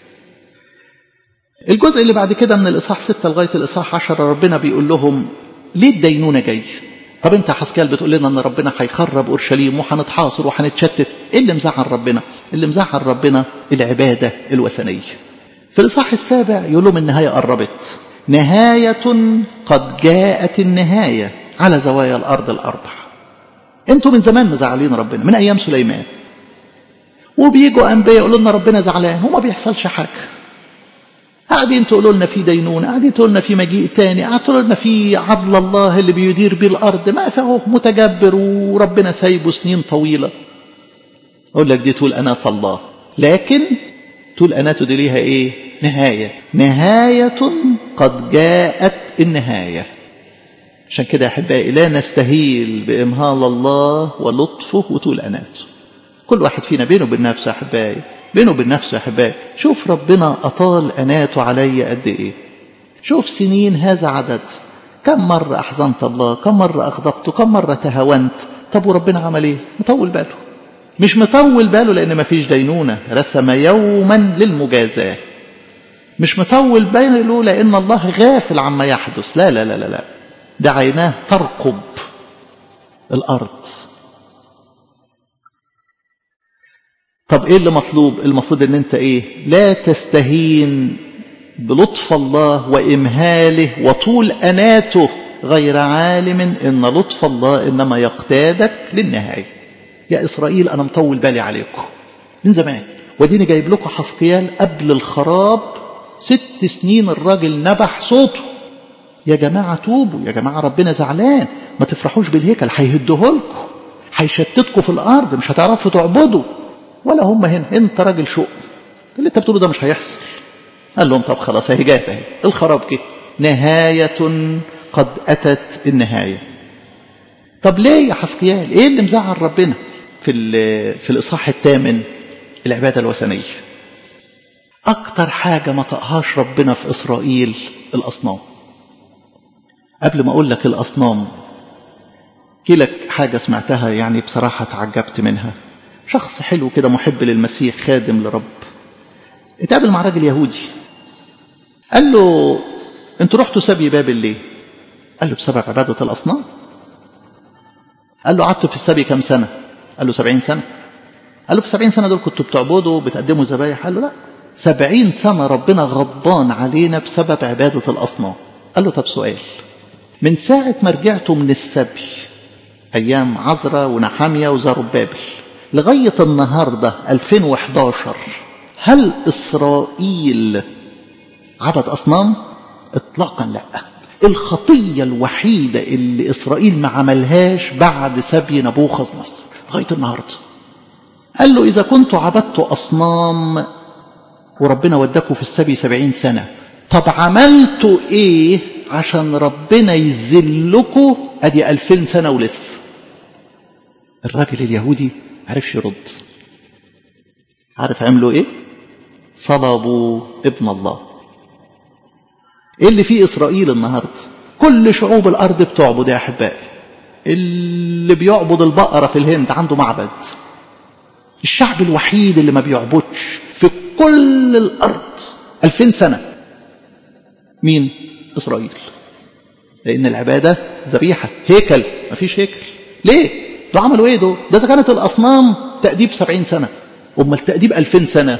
الجزء اللي بعد كده من الإصحاح 6 لغاية الإصحاح 10 ربنا بيقول لهم ليه الدينونة جاي طب انت حسكال بتقول لنا ان ربنا هيخرب اورشليم وهنتحاصر وهنتشتت ايه اللي مزعل ربنا اللي مزعل ربنا العباده الوثنيه في الاصحاح السابع يقول لهم النهايه قربت نهايه قد جاءت النهايه على زوايا الارض الاربع انتوا من زمان مزعلين ربنا من ايام سليمان وبيجوا انبياء يقولوا لنا ربنا زعلان وما بيحصلش حاجه قاعدين تقولوا لنا في دينونة قاعدين تقولوا لنا في مجيء تاني قاعدين تقولوا لنا في عدل الله اللي بيدير بيه الأرض ما فهو متجبر وربنا سايبه سنين طويلة أقول لك دي تقول أنات الله لكن تقول أناته دي ليها إيه نهاية نهاية قد جاءت النهاية عشان كده يا أحبائي لا نستهيل بإمهال الله ولطفه وطول أناته كل واحد فينا بينه وبين نفسه يا أحبائي بينه وبين نفسه يا احبائي شوف ربنا اطال اناته علي قد ايه شوف سنين هذا عدد كم مرة أحزنت الله كم مرة أغضبته كم مرة تهاونت طب وربنا عمل إيه مطول باله مش مطول باله لأن مفيش دينونة رسم يوما للمجازاة مش مطول باله لأن الله غافل عما يحدث لا لا لا لا, لا. ده عيناه ترقب الأرض طب ايه اللي مطلوب المفروض ان انت ايه لا تستهين بلطف الله وامهاله وطول اناته غير عالم ان لطف الله انما يقتادك للنهايه يا اسرائيل انا مطول بالي عليكم من زمان وديني جايب لكم حفقيال قبل الخراب ست سنين الراجل نبح صوته يا جماعة توبوا يا جماعة ربنا زعلان ما تفرحوش بالهيكل هيهدهولكم هيشتتكم في الأرض مش هتعرفوا تعبدوا ولا هم هنا انت راجل شؤم اللي انت بتقوله ده مش هيحصل قال لهم طب خلاص اهي جات اهي الخراب جه نهاية قد أتت النهاية طب ليه يا حسقيال ايه اللي مزعل ربنا في في الاصحاح الثامن العباده الوثنيه اكتر حاجه ما طقهاش ربنا في اسرائيل الاصنام قبل ما اقول لك الاصنام احكي لك حاجه سمعتها يعني بصراحه تعجبت منها شخص حلو كده محب للمسيح خادم لرب اتقابل مع راجل يهودي قال له انتوا رحتوا سبي بابل ليه قال له بسبب عباده الاصنام قال له قعدتوا في السبي كام سنة قال له سبعين سنة قال له في سبعين سنة دول كنتوا بتعبدوا بتقدموا ذبايح قال له لا سبعين سنة ربنا غضبان علينا بسبب عبادة الأصنام قال له طب سؤال من ساعة ما رجعتوا من السبي أيام عزرا ونحامية وزربابل لغاية النهاردة 2011 هل إسرائيل عبد أصنام؟ إطلاقا لا الخطية الوحيدة اللي إسرائيل ما عملهاش بعد سبي نبوخذ نصر لغاية النهاردة قال له إذا كنتوا عبدتوا أصنام وربنا وداكوا في السبي سبعين سنة طب عملتوا إيه عشان ربنا يذلكوا أدي ألفين سنة ولسه الراجل اليهودي عرفش يرد عارف عملوا إيه صلبوا ابن الله ايه اللي فيه اسرائيل النهارده كل شعوب الارض بتعبد يا احبائي اللي بيعبد البقره في الهند عنده معبد الشعب الوحيد اللي ما بيعبدش في كل الارض ألفين سنه مين اسرائيل لان العباده ذبيحه هيكل مفيش هيكل ليه ده عملوا ايه دول ده اذا كانت الاصنام تاديب سبعين سنه امال التاديب ألفين سنه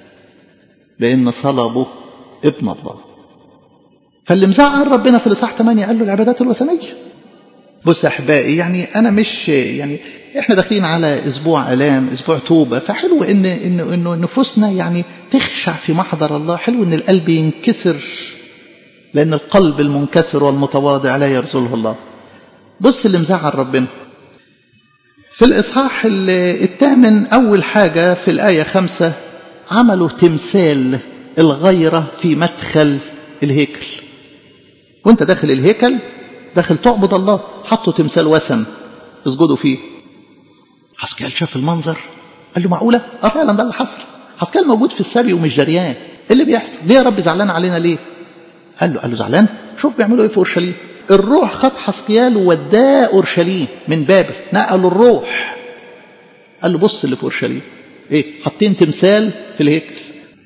لان صلبوا ابن الله فاللي مزعل ربنا في الاصحاح 8 قال له العبادات الوثنيه بص يا احبائي يعني انا مش يعني احنا داخلين على اسبوع الام اسبوع توبه فحلو ان ان انه نفوسنا يعني تخشع في محضر الله حلو ان القلب ينكسر لان القلب المنكسر والمتواضع لا يرزله الله بص اللي مزعل ربنا في الاصحاح الثامن اول حاجه في الايه خمسة عملوا تمثال الغيره في مدخل الهيكل وانت داخل الهيكل داخل تعبد الله حطوا تمثال وثن اسجدوا فيه حسكال شاف المنظر قال له معقوله اه فعلا ده اللي حصل حسكال موجود في السبي ومش دريان ايه اللي بيحصل ليه يا رب زعلان علينا ليه قال له قال له زعلان شوف بيعملوا ايه في اورشليم الروح خد حسكيال ووداه اورشليم من بابل نقلوا الروح قال له بص اللي في اورشليم ايه حاطين تمثال في الهيكل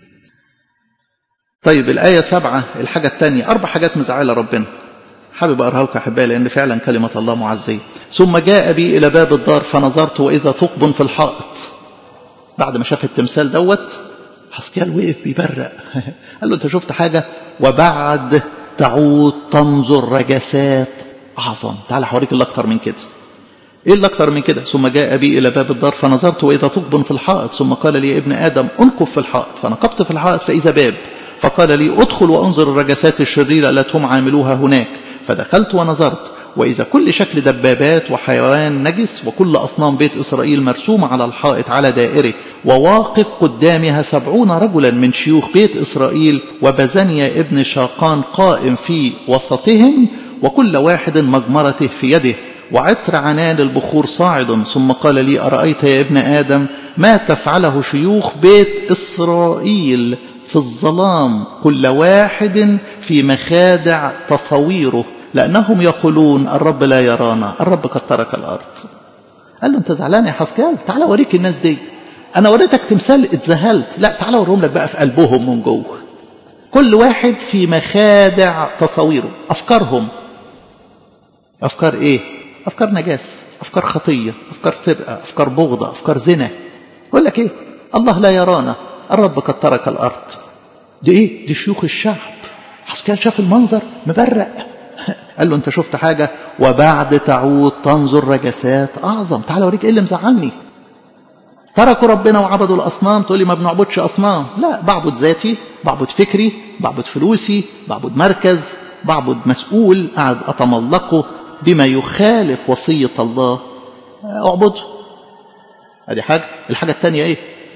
طيب الآية سبعة الحاجة الثانية أربع حاجات مزعلة ربنا حابب أقراها لكم أحبائي لأن فعلا كلمة الله معزية ثم جاء بي إلى باب الدار فنظرت وإذا ثقب في الحائط بعد ما شاف التمثال دوت حسكيال وقف بيبرق قال له أنت شفت حاجة وبعد تعود تنظر رجسات أعظم تعال هوريك اللي أكتر من كده إيه اللي أكتر من كده ثم جاء بي إلى باب الدار فنظرت وإذا ثقب في الحائط ثم قال لي يا ابن آدم انقب في الحائط فنقبت في الحائط فإذا باب فقال لي ادخل وانظر الرجسات الشريرة التي هم عاملوها هناك فدخلت ونظرت وإذا كل شكل دبابات وحيوان نجس وكل أصنام بيت إسرائيل مرسومة على الحائط على دائره وواقف قدامها سبعون رجلا من شيوخ بيت إسرائيل وبزنيا ابن شاقان قائم في وسطهم وكل واحد مجمرته في يده وعطر عنان البخور صاعد ثم قال لي أرأيت يا ابن آدم ما تفعله شيوخ بيت إسرائيل في الظلام كل واحد في مخادع تصويره لأنهم يقولون الرب لا يرانا الرب قد ترك الأرض قال له أنت زعلان يا حسكال تعال أوريك الناس دي أنا وريتك تمثال اتذهلت لا تعال أوريهم لك بقى في قلبهم من جوه كل واحد في مخادع تصويره أفكارهم أفكار إيه أفكار نجاس أفكار خطية أفكار سرقة أفكار بغضة أفكار زنا يقول لك إيه الله لا يرانا الرب قد ترك الأرض دي إيه دي شيوخ الشعب حسكال شاف المنظر مبرق قال له أنت شفت حاجة وبعد تعود تنظر رجسات أعظم تعال أوريك إيه اللي مزعلني تركوا ربنا وعبدوا الأصنام تقول لي ما بنعبدش أصنام لا بعبد ذاتي بعبد فكري بعبد فلوسي بعبد مركز بعبد مسؤول قاعد أتملقه بما يخالف وصية الله أعبده هذه حاجة الحاجة الثانية إيه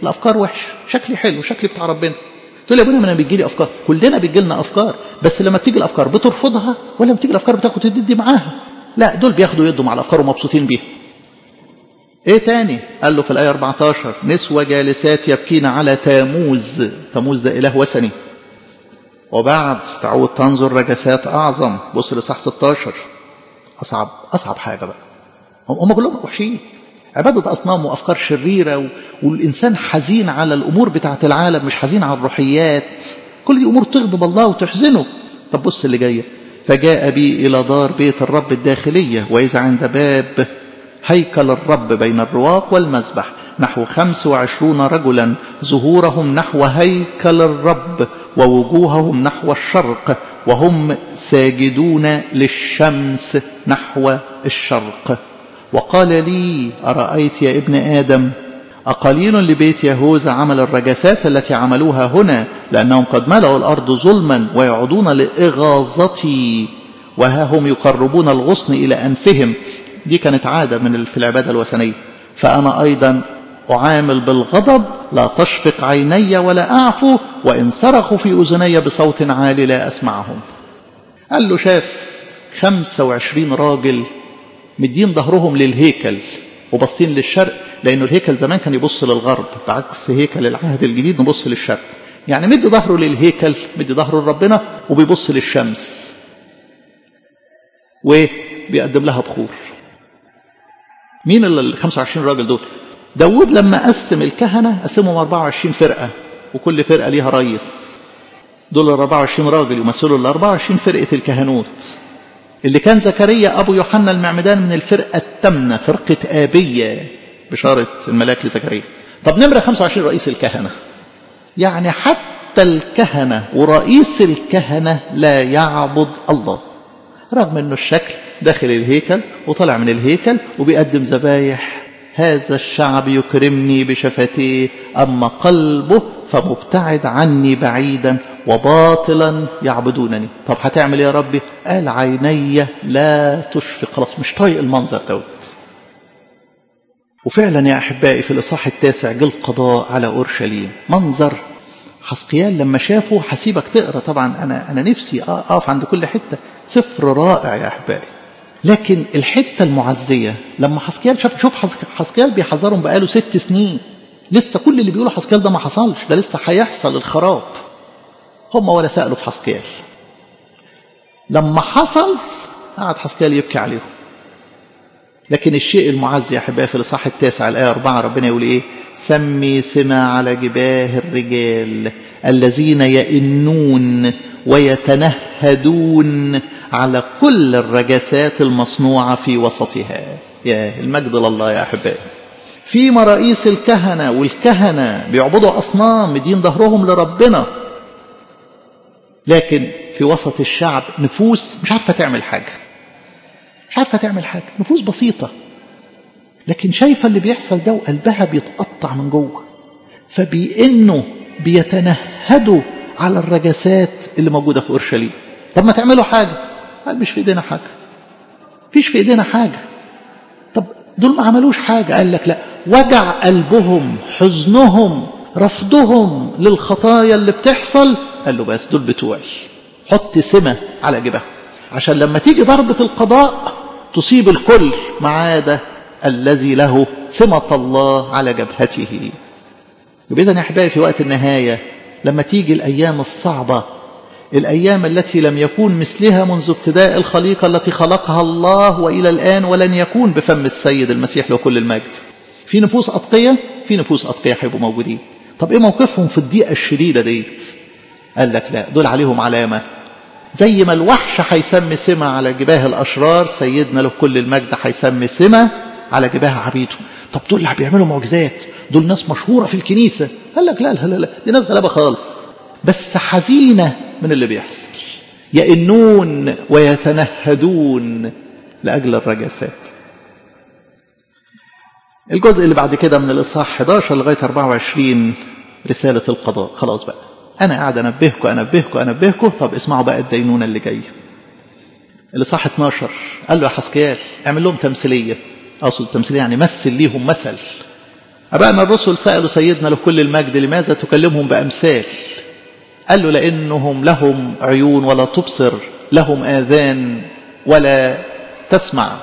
الافكار وحش شكلي حلو شكلي بتاع ربنا تقول يا ابونا ما انا بيجي لي افكار كلنا بيجي لنا افكار بس لما بتيجي الافكار بترفضها ولا لما بتيجي الافكار بتاخد تدي معاها لا دول بياخدوا يدوا مع الافكار ومبسوطين بيها ايه تاني قال له في الايه 14 نسوة جالسات يبكين على تاموز تاموز ده اله وثني وبعد تعود تنظر رجسات اعظم بص لصح 16 اصعب اصعب حاجه بقى هم كلهم وحشين عبادة أصنام وأفكار شريرة والإنسان حزين على الأمور بتاعة العالم مش حزين على الروحيات كل دي أمور تغضب الله وتحزنه طب بص اللي جاية فجاء بي إلى دار بيت الرب الداخلية وإذا عند باب هيكل الرب بين الرواق والمذبح نحو خمس وعشرون رجلا ظهورهم نحو هيكل الرب ووجوههم نحو الشرق وهم ساجدون للشمس نحو الشرق وقال لي أرأيت يا ابن آدم أقليل لبيت يهوذا عمل الرجسات التي عملوها هنا لأنهم قد ملأوا الأرض ظلما ويعودون لإغاظتي وها هم يقربون الغصن إلى أنفهم دي كانت عادة من في العبادة الوثنية فأنا أيضا أعامل بالغضب لا تشفق عيني ولا أعفو وإن صرخوا في أذني بصوت عالي لا أسمعهم قال له شاف خمسة وعشرين راجل مدين ظهرهم للهيكل وبصين للشرق لأنه الهيكل زمان كان يبص للغرب بعكس هيكل العهد الجديد نبص للشرق يعني مدي ظهره للهيكل مدي ظهره لربنا وبيبص للشمس وبيقدم لها بخور مين ال 25 راجل دول داود لما قسم الكهنة قسمهم 24 فرقة وكل فرقة ليها رئيس دول ال 24 راجل يمثلوا ال 24 فرقة الكهنوت اللي كان زكريا أبو يوحنا المعمدان من الفرقة التامنة فرقة آبية بشارة الملاك لزكريا طب نمرة 25 رئيس الكهنة يعني حتى الكهنة ورئيس الكهنة لا يعبد الله رغم انه الشكل داخل الهيكل وطلع من الهيكل وبيقدم ذبايح هذا الشعب يكرمني بشفتيه أما قلبه فمبتعد عني بعيدا وباطلا يعبدونني طب هتعمل يا ربي قال عيني لا تشفق خلاص مش طايق المنظر دوت وفعلا يا أحبائي في الإصحاح التاسع جه القضاء على أورشليم منظر حسقيال لما شافه حسيبك تقرا طبعا انا انا نفسي اقف عند كل حته سفر رائع يا احبائي لكن الحته المعزيه لما حسقيال شاف شوف حسقيال بيحذرهم بقاله ست سنين لسه كل اللي بيقولوا حسقيال ده ما حصلش ده لسه هيحصل الخراب هم ولا سالوا في حسقيال لما حصل قعد حسقيال يبكي عليهم لكن الشيء المعز يا احبائي في الاصحاح التاسع الايه 4 ربنا يقول ايه سمي سما على جباه الرجال الذين يئنون ويتنهدون على كل الرجسات المصنوعه في وسطها يا المجد لله يا احبائي في مرائيس الكهنه والكهنه بيعبدوا اصنام مدين ظهرهم لربنا لكن في وسط الشعب نفوس مش عارفه تعمل حاجه مش عارفه تعمل حاجه نفوس بسيطه لكن شايفه اللي بيحصل ده وقلبها بيتقطع من جوه فبيئنوا بيتنهدوا على الرجسات اللي موجوده في اورشليم طب ما تعملوا حاجه قال مش في ايدينا حاجه فيش في ايدينا حاجه طب دول ما عملوش حاجه قال لك لا وجع قلبهم حزنهم رفضهم للخطايا اللي بتحصل قال له بس دول بتوعي حط سمه على جبههم عشان لما تيجي ضربة القضاء تصيب الكل ما عدا الذي له سمة الله على جبهته وبإذن يا أحبائي في وقت النهاية لما تيجي الأيام الصعبة الأيام التي لم يكون مثلها منذ ابتداء الخليقة التي خلقها الله وإلى الآن ولن يكون بفم السيد المسيح له كل المجد في نفوس أتقية في نفوس أتقية هيبقوا موجودين طب إيه موقفهم في الضيقة الشديدة ديت قال لك لا دول عليهم علامة زي ما الوحش هيسمي سمة على جباه الأشرار سيدنا له كل المجد هيسمي سمة على جباه عبيده طب دول اللي بيعملوا معجزات دول ناس مشهورة في الكنيسة قال لك لا لا لا, لا. دي ناس غلابة خالص بس حزينة من اللي بيحصل يئنون ويتنهدون لأجل الرجسات الجزء اللي بعد كده من الإصحاح 11 لغاية 24 رسالة القضاء خلاص بقى أنا قاعد أنبهكم أنبهكم أنبهكم طب اسمعوا بقى الدينونة اللي جاية الإصحاح 12 قال له يا حسكيال اعمل لهم تمثيلية أقصد تمثيلية يعني مثل ليهم مثل أبائنا الرسل سألوا سيدنا لكل المجد لماذا تكلمهم بأمثال قال له لأنهم لهم عيون ولا تبصر لهم آذان ولا تسمع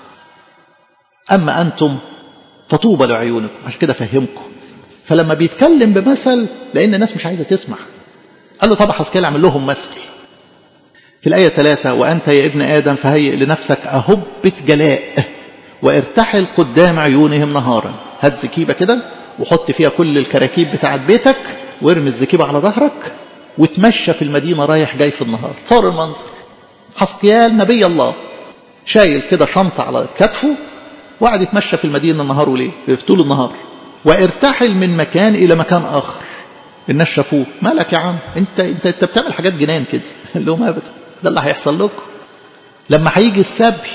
أما أنتم فطوبى لعيونكم عشان كده فهمكم فلما بيتكلم بمثل لأن الناس مش عايزة تسمع قال له طب حسكيل اعمل لهم مثل في الآية ثلاثة وأنت يا ابن آدم فهيئ لنفسك أهبة جلاء وارتحل قدام عيونهم نهارا هات زكيبة كده وحط فيها كل الكراكيب بتاعت بيتك وارمي الزكيبة على ظهرك وتمشى في المدينة رايح جاي في النهار تصور المنظر حسقيال نبي الله شايل كده شنطة على كتفه وقعد يتمشى في المدينة النهار وليه في طول النهار وارتحل من مكان إلى مكان آخر الناس شافوه مالك يا عم انت انت انت بتعمل حاجات جنان كده قال لهم ابدا ده اللي هيحصل لكم لما هيجي السبي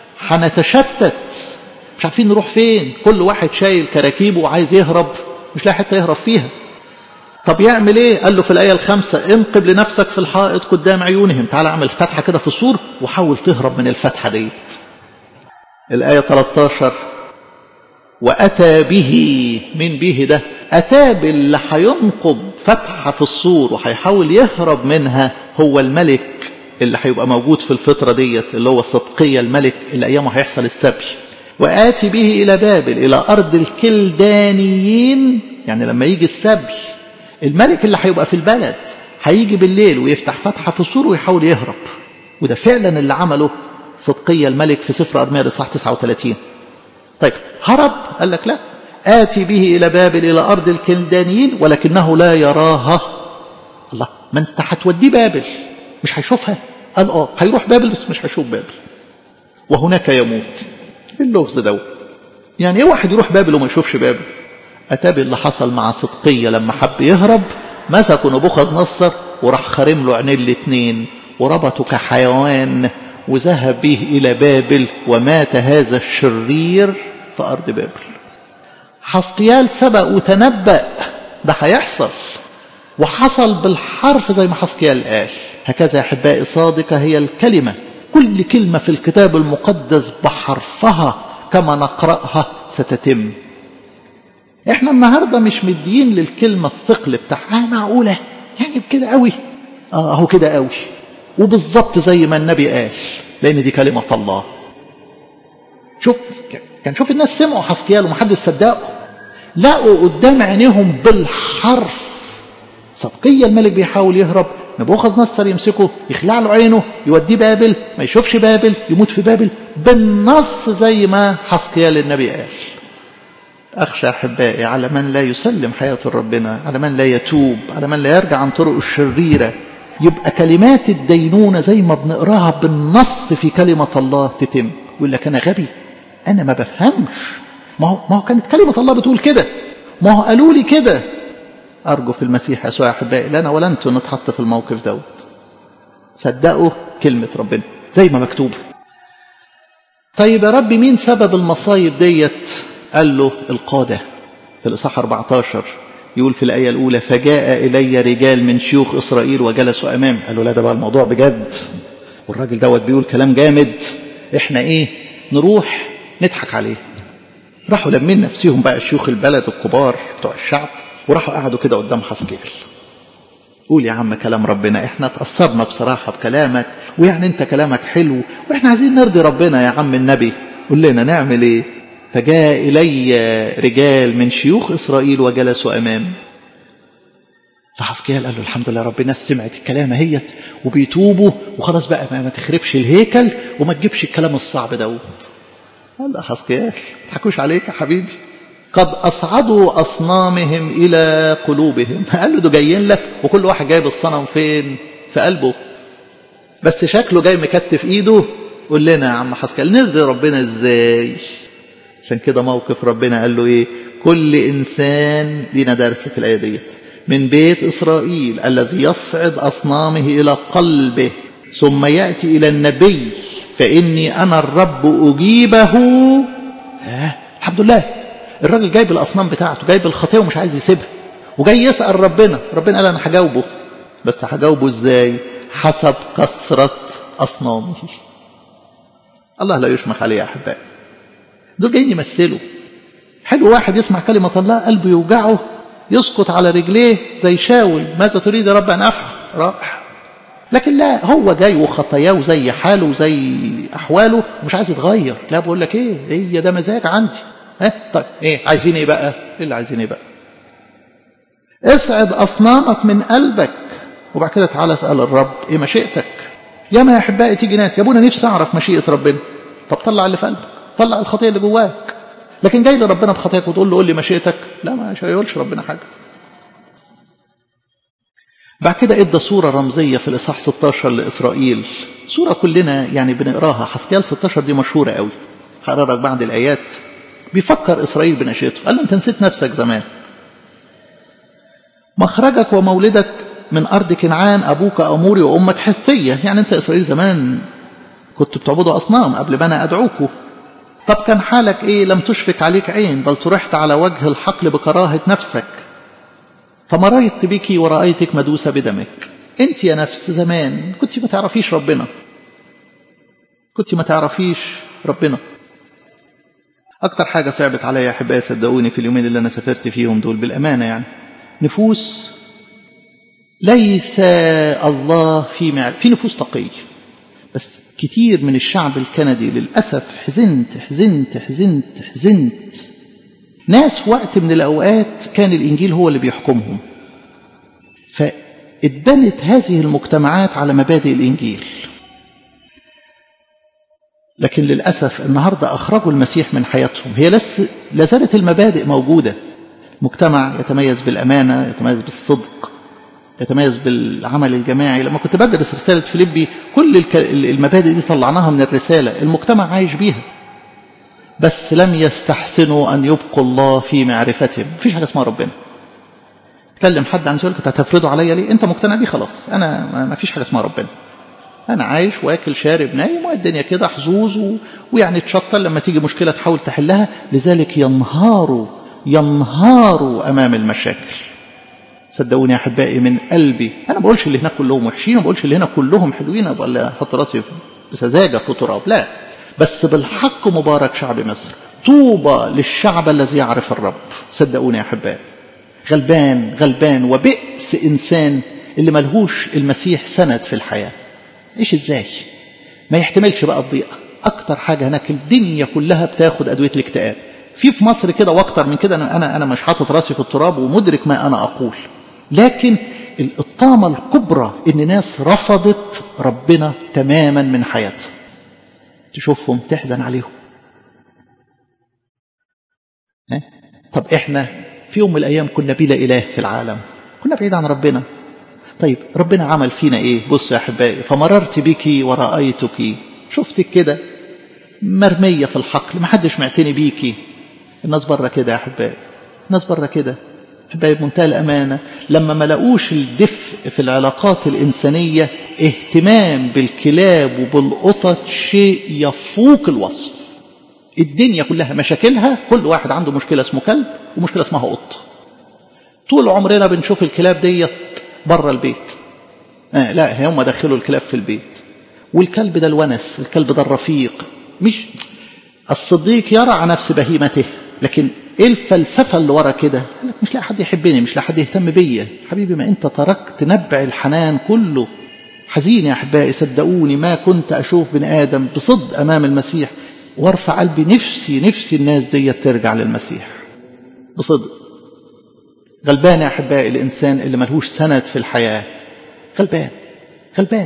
هنتشتت مش عارفين نروح فين كل واحد شايل كراكيبه وعايز يهرب مش لاقي حته يهرب فيها طب يعمل ايه قال له في الايه الخامسه انقب لنفسك في الحائط قدام عيونهم تعال اعمل فتحه كده في السور وحاول تهرب من الفتحه ديت الايه 13 واتى به من به ده اتى باللي هينقب فتحه في السور وهيحاول يهرب منها هو الملك اللي هيبقى موجود في الفتره ديت اللي هو صدقيه الملك اللي ايامه هيحصل السبي وآتي به إلى بابل إلى أرض الكلدانيين يعني لما يجي السبي الملك اللي هيبقى في البلد هيجي بالليل ويفتح فتحة في السور ويحاول يهرب وده فعلا اللي عمله صدقية الملك في سفر أرميا الإصحاح 39 طيب هرب قال لك لا آتي به إلى بابل إلى أرض الكلدانيين ولكنه لا يراها الله ما أنت هتوديه بابل مش هيشوفها قال آه هيروح بابل بس مش هيشوف بابل وهناك يموت اللغز ده يعني ايه واحد يروح بابل وما يشوفش بابل اتى اللي حصل مع صدقيه لما حب يهرب مسكوا نبوخذ نصر وراح خارم له عينين الاثنين وربطه كحيوان وذهب به الى بابل ومات هذا الشرير في ارض بابل حسقيال سبق وتنبأ ده هيحصل وحصل بالحرف زي ما حسقيال قال هكذا يا احبائي صادقه هي الكلمه كل كلمة في الكتاب المقدس بحرفها كما نقرأها ستتم احنا النهاردة مش مدين للكلمة الثقل بتاعها آه معقولة يعني بكده قوي اه اهو كده قوي وبالظبط زي ما النبي قال لان دي كلمة الله شوف كان شوف الناس سمعوا حسقيال ومحدش صدقه لقوا قدام عينيهم بالحرف صدقية الملك بيحاول يهرب نبوخذ نصر يمسكه يخلع له عينه يوديه بابل ما يشوفش بابل يموت في بابل بالنص زي ما حسقيال النبي قال أخشى أحبائي على من لا يسلم حياة ربنا على من لا يتوب على من لا يرجع عن طرق الشريرة يبقى كلمات الدينونة زي ما بنقراها بالنص في كلمة الله تتم يقول لك أنا غبي أنا ما بفهمش ما هو, ما هو كانت كلمة الله بتقول كده ما هو قالوا لي كده أرجو في المسيح يسوع أحبائي لنا ولا أنتم نتحط في الموقف دوت صدقوا كلمة ربنا زي ما مكتوب طيب يا رب مين سبب المصايب ديت قال له القادة في الإصحاح 14 يقول في الآية الأولى فجاء إلي رجال من شيوخ إسرائيل وجلسوا أمامي قال له لا ده بقى الموضوع بجد والراجل دوت بيقول كلام جامد إحنا إيه نروح نضحك عليه راحوا لمين نفسهم بقى شيوخ البلد الكبار بتوع الشعب وراحوا قعدوا كده قدام حسكيل قول يا عم كلام ربنا احنا اتأثرنا بصراحة بكلامك ويعني انت كلامك حلو واحنا عايزين نرضي ربنا يا عم النبي قول لنا نعمل ايه فجاء إلي رجال من شيوخ إسرائيل وجلسوا أمامي فحسكيال قال له الحمد لله رب الناس سمعت الكلام اهيت وبيتوبوا وخلاص بقى ما تخربش الهيكل وما تجيبش الكلام الصعب دوت قال له حسكيال ما تضحكوش عليك يا حبيبي قد أصعدوا أصنامهم إلى قلوبهم قال له ده جايين لك وكل واحد جايب الصنم فين في قلبه بس شكله جاي مكتف إيده قول لنا يا عم حسكال نرضي ربنا إزاي عشان كده موقف ربنا قال له إيه كل إنسان لينا درس في الآية ديت من بيت إسرائيل الذي يصعد أصنامه إلى قلبه ثم يأتي إلى النبي فإني أنا الرب أجيبه آه الحمد لله الراجل جايب الأصنام بتاعته جايب الخطية ومش عايز يسيبها وجاي يسأل ربنا ربنا قال أنا هجاوبه بس هجاوبه إزاي حسب كثرة أصنامه الله لا يشمخ عليه يا أحبائي دول جايين يمثلوا حلو واحد يسمع كلمة الله قلبه يوجعه يسقط على رجليه زي شاول ماذا تريد يا رب أن أفعل رائع لكن لا هو جاي وخطاياه وزي حاله وزي أحواله ومش عايز يتغير لا بقول لك إيه هي ده مزاج عندي ها طيب إيه عايزين إيه بقى إيه اللي عايزين إيه بقى اسعد أصنامك من قلبك وبعد كده تعالى اسأل الرب إيه مشيئتك يا ما يا أحبائي تيجي ناس يا ابونا نفسي أعرف مشيئة ربنا طب طلع اللي في قلبك طلع الخطية اللي جواك لكن جاي لربنا بخطاياك وتقول له قول لي مشيئتك لا مش هيقولش ربنا حاجة بعد كده ادى صورة رمزية في الإصحاح 16 لإسرائيل صورة كلنا يعني بنقراها حسكيال 16 دي مشهورة قوي هقرا لك بعض الآيات بيفكر إسرائيل بنشيته قال له أنت نسيت نفسك زمان مخرجك ومولدك من أرض كنعان أبوك أموري وأمك حثية يعني أنت إسرائيل زمان كنت بتعبدوا أصنام قبل ما أنا أدعوكوا طب كان حالك إيه لم تشفق عليك عين بل طرحت على وجه الحقل بكراهة نفسك فمررت بك ورأيتك مدوسة بدمك أنت يا نفس زمان كنت ما تعرفيش ربنا كنت ما تعرفيش ربنا أكتر حاجة صعبت عليا يا أحبائي صدقوني في اليومين اللي أنا سافرت فيهم دول بالأمانة يعني نفوس ليس الله في معرفة في نفوس تقية بس كتير من الشعب الكندي للأسف حزنت حزنت حزنت حزنت ناس في وقت من الأوقات كان الإنجيل هو اللي بيحكمهم فاتبنت هذه المجتمعات على مبادئ الإنجيل لكن للأسف النهاردة أخرجوا المسيح من حياتهم هي لس لازالت المبادئ موجودة مجتمع يتميز بالأمانة يتميز بالصدق يتميز بالعمل الجماعي لما كنت بدرس رسالة فيليبي كل المبادئ دي طلعناها من الرسالة المجتمع عايش بيها بس لم يستحسنوا أن يبقوا الله في معرفتهم مفيش حاجة اسمها ربنا تكلم حد عن سؤال كنت هتفرضه عليا ليه انت مقتنع بيه خلاص انا ما فيش حاجه اسمها ربنا انا عايش واكل شارب نايم والدنيا كده حظوظ و... ويعني تشطل لما تيجي مشكله تحاول تحلها لذلك ينهاروا ينهاروا امام المشاكل صدقوني يا احبائي من قلبي انا ما بقولش اللي هناك كلهم وحشين وما بقولش اللي هنا كلهم حلوين ولا احط راسي بسذاجه في تراب لا بس بالحق مبارك شعب مصر طوبى للشعب الذي يعرف الرب صدقوني يا احبائي غلبان غلبان وبئس انسان اللي ملهوش المسيح سند في الحياه ايش ازاي ما يحتملش بقى الضيقه اكتر حاجه هناك الدنيا كلها بتاخد ادويه الاكتئاب في في مصر كده واكتر من كده انا انا انا مش حاطط راسي في التراب ومدرك ما انا اقول لكن الطامه الكبرى ان ناس رفضت ربنا تماما من حياتها تشوفهم تحزن عليهم ها؟ طب احنا في يوم من الايام كنا بلا اله في العالم كنا بعيد عن ربنا طيب ربنا عمل فينا ايه بص يا احبائي فمررت بك ورأيتك شفتك كده مرمية في الحقل ما حدش معتني بيكي الناس بره كده يا احبائي الناس بره كده احبائي بمنتهى الامانه لما ما لقوش الدفء في العلاقات الانسانيه اهتمام بالكلاب وبالقطط شيء يفوق الوصف الدنيا كلها مشاكلها كل واحد عنده مشكله اسمه كلب ومشكله اسمها قطه طول عمرنا بنشوف الكلاب ديت بره البيت آه لا هم دخلوا الكلاب في البيت والكلب ده الونس الكلب ده الرفيق مش الصديق يرعى نفس بهيمته لكن ايه الفلسفه اللي ورا كده قال لك مش لاقي حد يحبني مش لاقي حد يهتم بيا حبيبي ما انت تركت نبع الحنان كله حزين يا احبائي صدقوني ما كنت اشوف بني ادم بصدق امام المسيح وارفع قلبي نفسي نفسي الناس دي ترجع للمسيح بصدق غلبان يا احبائي الانسان اللي ملهوش سند في الحياه غلبان غلبان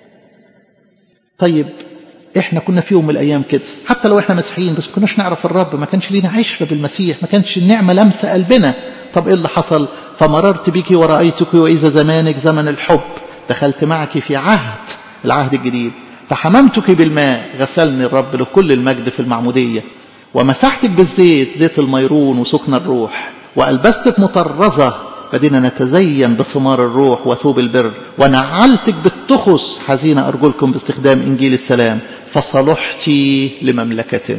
طيب احنا كنا في يوم من الايام كده حتى لو احنا مسيحيين بس ما كناش نعرف الرب ما كانش لينا عشره بالمسيح ما كانش النعمه لامسه قلبنا طب ايه اللي حصل فمررت بك ورايتك واذا زمانك زمن الحب دخلت معك في عهد العهد الجديد فحممتك بالماء غسلني الرب لكل المجد في المعموديه ومسحتك بالزيت زيت الميرون وسكن الروح والبستك مطرزه بدينا نتزين بثمار الروح وثوب البر ونعلتك بالتخص حزين أرجلكم باستخدام إنجيل السلام فصلحت لمملكة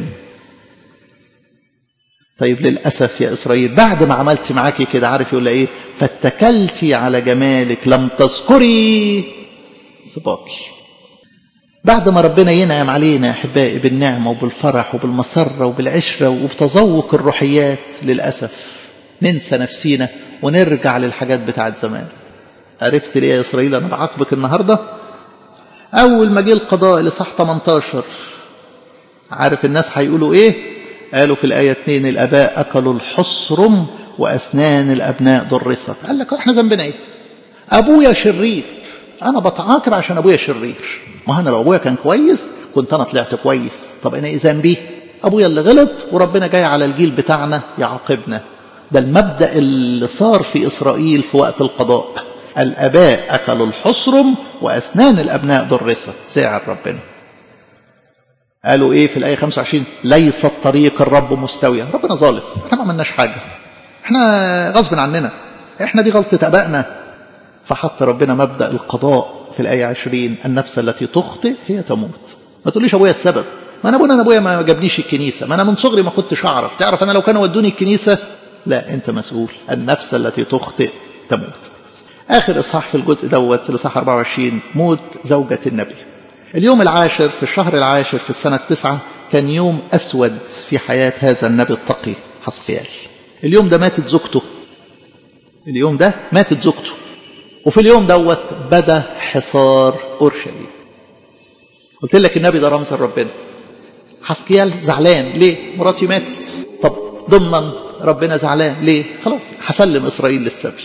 طيب للأسف يا إسرائيل بعد ما عملت معاكي كده عارف يقول إيه فاتكلتي على جمالك لم تذكري صباكي بعد ما ربنا ينعم علينا احبائي بالنعمه وبالفرح وبالمسره وبالعشره وبتذوق الروحيات للاسف ننسى نفسينا ونرجع للحاجات بتاعت زمان عرفت ليه يا اسرائيل انا بعاقبك النهارده اول ما جه القضاء لصح 18 عارف الناس هيقولوا ايه قالوا في الايه 2 الاباء اكلوا الحصرم واسنان الابناء ضرست قال لك احنا ذنبنا ايه ابويا شرير انا بتعاقب عشان ابويا شرير ما انا لو ابويا كان كويس كنت انا طلعت كويس طب انا ايه ذنبي ابويا اللي غلط وربنا جاي على الجيل بتاعنا يعاقبنا ده المبدا اللي صار في اسرائيل في وقت القضاء الاباء اكلوا الحصرم واسنان الابناء ضرست زعل ربنا قالوا ايه في الايه 25 ليس الطريق الرب مستويه ربنا ظالم احنا ما عملناش حاجه احنا غصب عننا احنا دي غلطه ابائنا فحط ربنا مبدا القضاء في الايه 20 النفس التي تخطئ هي تموت ما تقوليش ابويا السبب ما انا ابونا انا ابويا ما جابنيش الكنيسه ما انا من صغري ما كنتش اعرف تعرف انا لو كانوا ودوني الكنيسه لا انت مسؤول النفس التي تخطئ تموت اخر اصحاح في الجزء دوت الاصحاح 24 موت زوجة النبي اليوم العاشر في الشهر العاشر في السنة التسعة كان يوم أسود في حياة هذا النبي التقي حسقيال اليوم ده ماتت زوجته اليوم ده ماتت زوجته وفي اليوم دوت بدا حصار اورشليم قلت لك النبي ده رمز ربنا حسقيال زعلان ليه مراتي ماتت طب ضمنا ربنا زعلان ليه خلاص هسلم اسرائيل للسبي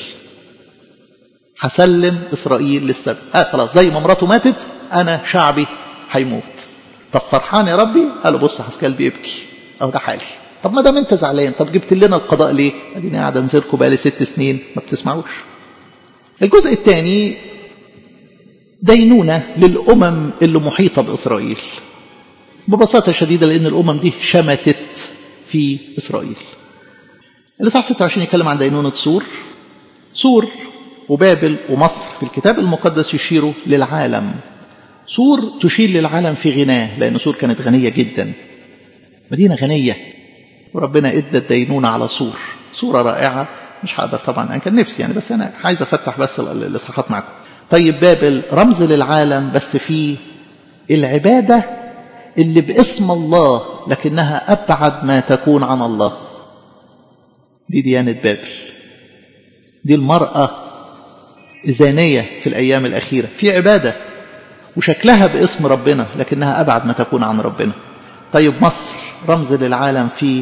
هسلم اسرائيل للسبي آه خلاص زي ما مراته ماتت انا شعبي هيموت طب فرحان يا ربي قالوا بص حسقيال بيبكي اهو ده حالي طب ما دام انت زعلان طب جبت لنا القضاء ليه اديني قاعد انزلكم بقالي ست سنين ما بتسمعوش الجزء الثاني دينونة للأمم اللي محيطة بإسرائيل ببساطة شديدة لأن الأمم دي شمتت في إسرائيل الإصحاح 26 يتكلم عن دينونة سور سور وبابل ومصر في الكتاب المقدس يشيروا للعالم سور تشير للعالم في غناه لأن سور كانت غنية جدا مدينة غنية وربنا ادى الدينونة على سور صورة رائعة مش هقدر طبعا انا كان نفسي يعني بس انا عايز افتح بس الاصحاحات معكم طيب بابل رمز للعالم بس في العباده اللي باسم الله لكنها ابعد ما تكون عن الله دي ديانه بابل دي المراه زانيه في الايام الاخيره في عباده وشكلها باسم ربنا لكنها ابعد ما تكون عن ربنا طيب مصر رمز للعالم في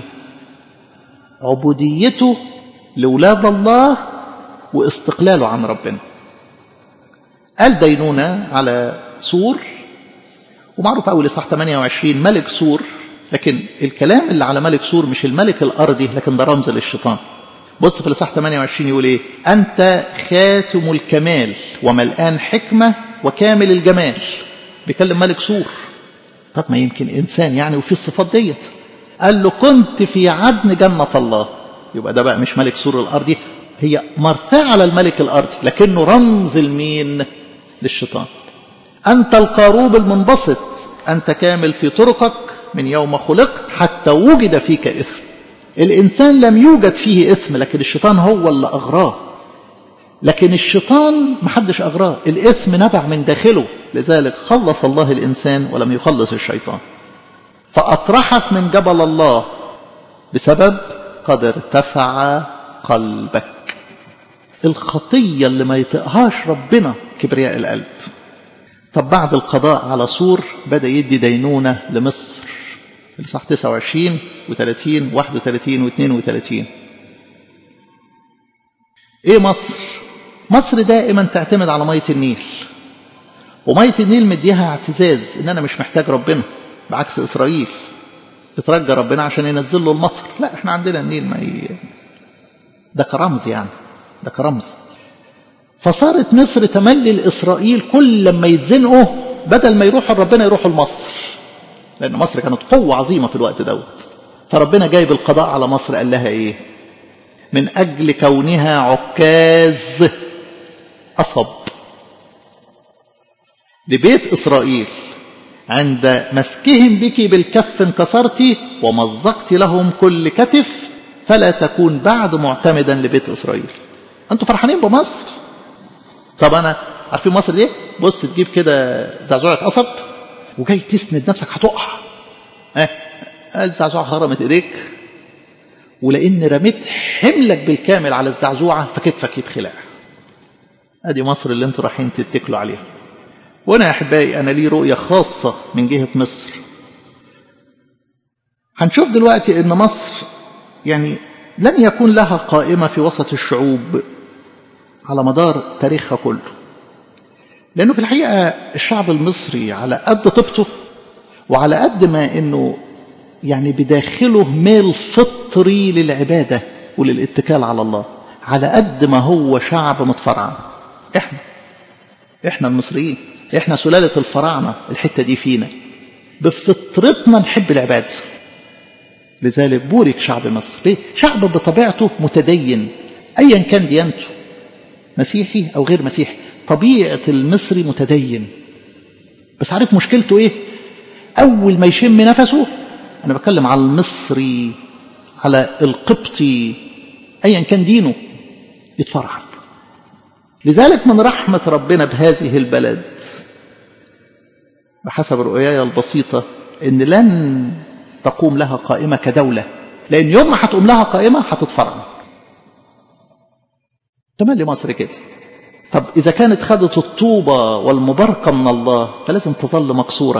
عبوديته لولاد الله واستقلاله عن ربنا قال دينونة على سور ومعروف أول إصحاح 28 ملك سور لكن الكلام اللي على ملك سور مش الملك الأرضي لكن ده رمز للشيطان بص في الإصحاح 28 يقول إيه أنت خاتم الكمال وملآن حكمة وكامل الجمال بيكلم ملك سور طب ما يمكن إنسان يعني وفي الصفات ديت قال له كنت في عدن جنة الله يبقى ده بقى مش ملك سور الأرضي هي مرثاة على الملك الأرضي لكنه رمز المين للشيطان أنت القاروب المنبسط أنت كامل في طرقك من يوم خلقت حتى وجد فيك إثم الإنسان لم يوجد فيه إثم لكن الشيطان هو اللي أغراه لكن الشيطان محدش أغراه الإثم نبع من داخله لذلك خلص الله الإنسان ولم يخلص الشيطان فأطرحك من جبل الله بسبب قد ارتفع قلبك الخطية اللي ما يطقهاش ربنا كبرياء القلب طب بعد القضاء على سور بدأ يدي دينونة لمصر الإصحاح 29 و30 31 و32 إيه مصر؟ مصر دائما تعتمد على مية النيل ومية النيل مديها اعتزاز إن أنا مش محتاج ربنا بعكس إسرائيل اترجى ربنا عشان ينزل له المطر لا احنا عندنا النيل ما ي... ده كرمز يعني ده كرمز فصارت مصر تملي لإسرائيل كل لما يتزنقوا بدل ما يروحوا لربنا يروحوا لمصر لأن مصر كانت قوة عظيمة في الوقت دوت فربنا جايب القضاء على مصر قال لها إيه من أجل كونها عكاز أصب لبيت إسرائيل عند مسكهم بك بالكف انكسرت ومزقت لهم كل كتف فلا تكون بعد معتمدا لبيت إسرائيل أنتوا فرحانين بمصر طب أنا عارفين مصر دي بص تجيب كده زعزوعة قصب وجاي تسند نفسك هتقع اه الزعزوعة خرمت ايديك ولان رميت حملك بالكامل على الزعزوعة فكتفك يتخلع ادي مصر اللي انتوا رايحين تتكلوا عليها وانا يا احبائي انا لي رؤية خاصة من جهة مصر هنشوف دلوقتي ان مصر يعني لن يكون لها قائمة في وسط الشعوب على مدار تاريخها كله لأنه في الحقيقة الشعب المصري على قد طبته وعلى قد ما أنه يعني بداخله ميل فطري للعبادة وللاتكال على الله على قد ما هو شعب متفرعن احنا احنا المصريين احنا سلالة الفراعنة الحتة دي فينا بفطرتنا نحب العبادة لذلك بورك شعب مصر ليه؟ شعب بطبيعته متدين ايا كان ديانته مسيحي او غير مسيحي طبيعة المصري متدين بس عارف مشكلته ايه اول ما يشم نفسه انا بتكلم على المصري على القبطي ايا كان دينه يتفرعن لذلك من رحمة ربنا بهذه البلد بحسب رؤياي البسيطة ان لن تقوم لها قائمة كدولة لان يوم ما هتقوم لها قائمة هتتفرعن تملي مصر كده طب إذا كانت خدت الطوبة والمباركة من الله فلازم تظل مكسورة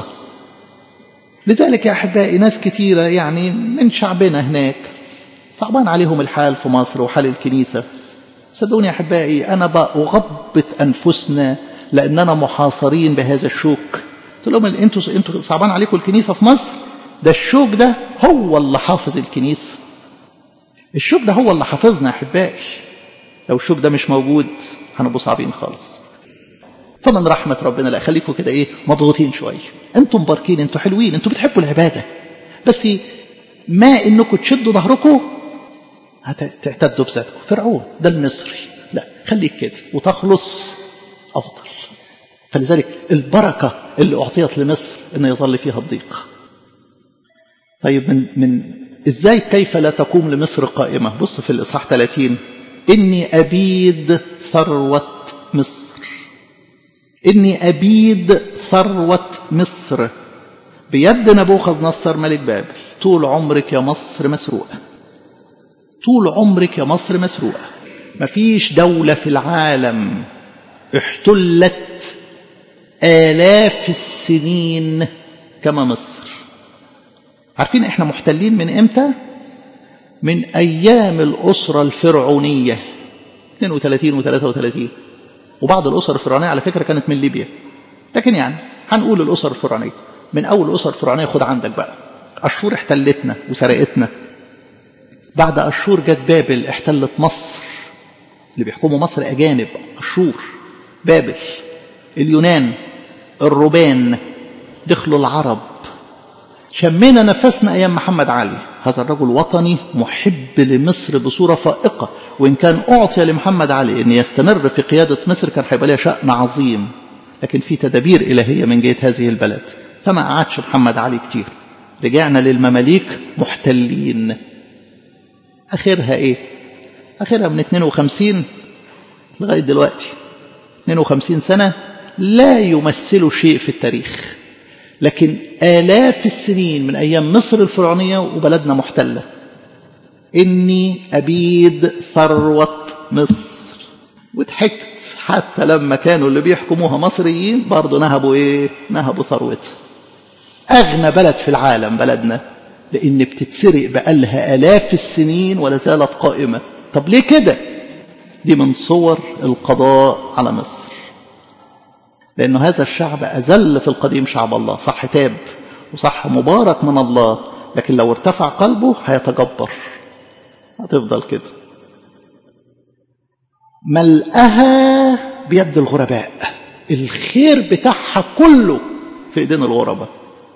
لذلك يا أحبائي ناس كتيرة يعني من شعبنا هناك صعبان عليهم الحال في مصر وحال الكنيسة صدقوني يا أحبائي أنا بأغبط أنفسنا لأننا محاصرين بهذا الشوك قلت لهم انتوا انتوا صعبان عليكم الكنيسة في مصر ده الشوك ده هو اللي حافظ الكنيسة الشوك ده هو اللي حافظنا يا أحبائي لو الشوك ده مش موجود هنبقوا صعبين خالص فمن رحمة ربنا لا خليكم كده ايه مضغوطين شوية انتم مباركين انتم حلوين انتم بتحبوا العبادة بس ما انكم تشدوا ظهركم هتعتدوا بذاتكم فرعون ده المصري لا خليك كده وتخلص افضل فلذلك البركة اللي اعطيت لمصر ان يظل فيها الضيق طيب من من ازاي كيف لا تقوم لمصر قائمة بص في الاصحاح 30 إني أبيد ثروة مصر إني أبيد ثروة مصر بيد نبوخذ نصر ملك بابل طول عمرك يا مصر مسروقة طول عمرك يا مصر مسروقة مفيش دولة في العالم احتلت آلاف السنين كما مصر عارفين احنا محتلين من امتى من أيام الأسرة الفرعونية 32 و 33 وبعض الأسر الفرعونية على فكرة كانت من ليبيا لكن يعني هنقول الأسر الفرعونية من أول الأسر الفرعونية خد عندك بقى أشور احتلتنا وسرقتنا بعد أشور جت بابل احتلت مصر اللي بيحكموا مصر أجانب أشور بابل اليونان الروبان دخلوا العرب شمينا نفسنا أيام محمد علي هذا الرجل وطني محب لمصر بصورة فائقة وإن كان أعطي لمحمد علي أن يستمر في قيادة مصر كان هيبقى لها شأن عظيم لكن في تدابير إلهية من جهة هذه البلد فما قعدش محمد علي كتير رجعنا للمماليك محتلين آخرها إيه آخرها من 52 لغاية دلوقتي 52 سنة لا يمثلوا شيء في التاريخ لكن آلاف السنين من أيام مصر الفرعونية وبلدنا محتلة إني أبيد ثروة مصر وضحكت حتى لما كانوا اللي بيحكموها مصريين برضه نهبوا إيه؟ نهبوا ثروتها أغنى بلد في العالم بلدنا لأن بتتسرق بقالها آلاف السنين ولا زالت قائمة طب ليه كده؟ دي من صور القضاء على مصر لأنه هذا الشعب أزل في القديم شعب الله صح تاب وصح مبارك من الله لكن لو ارتفع قلبه هيتجبر هتفضل كده ملأها بيد الغرباء الخير بتاعها كله في ايدين الغرباء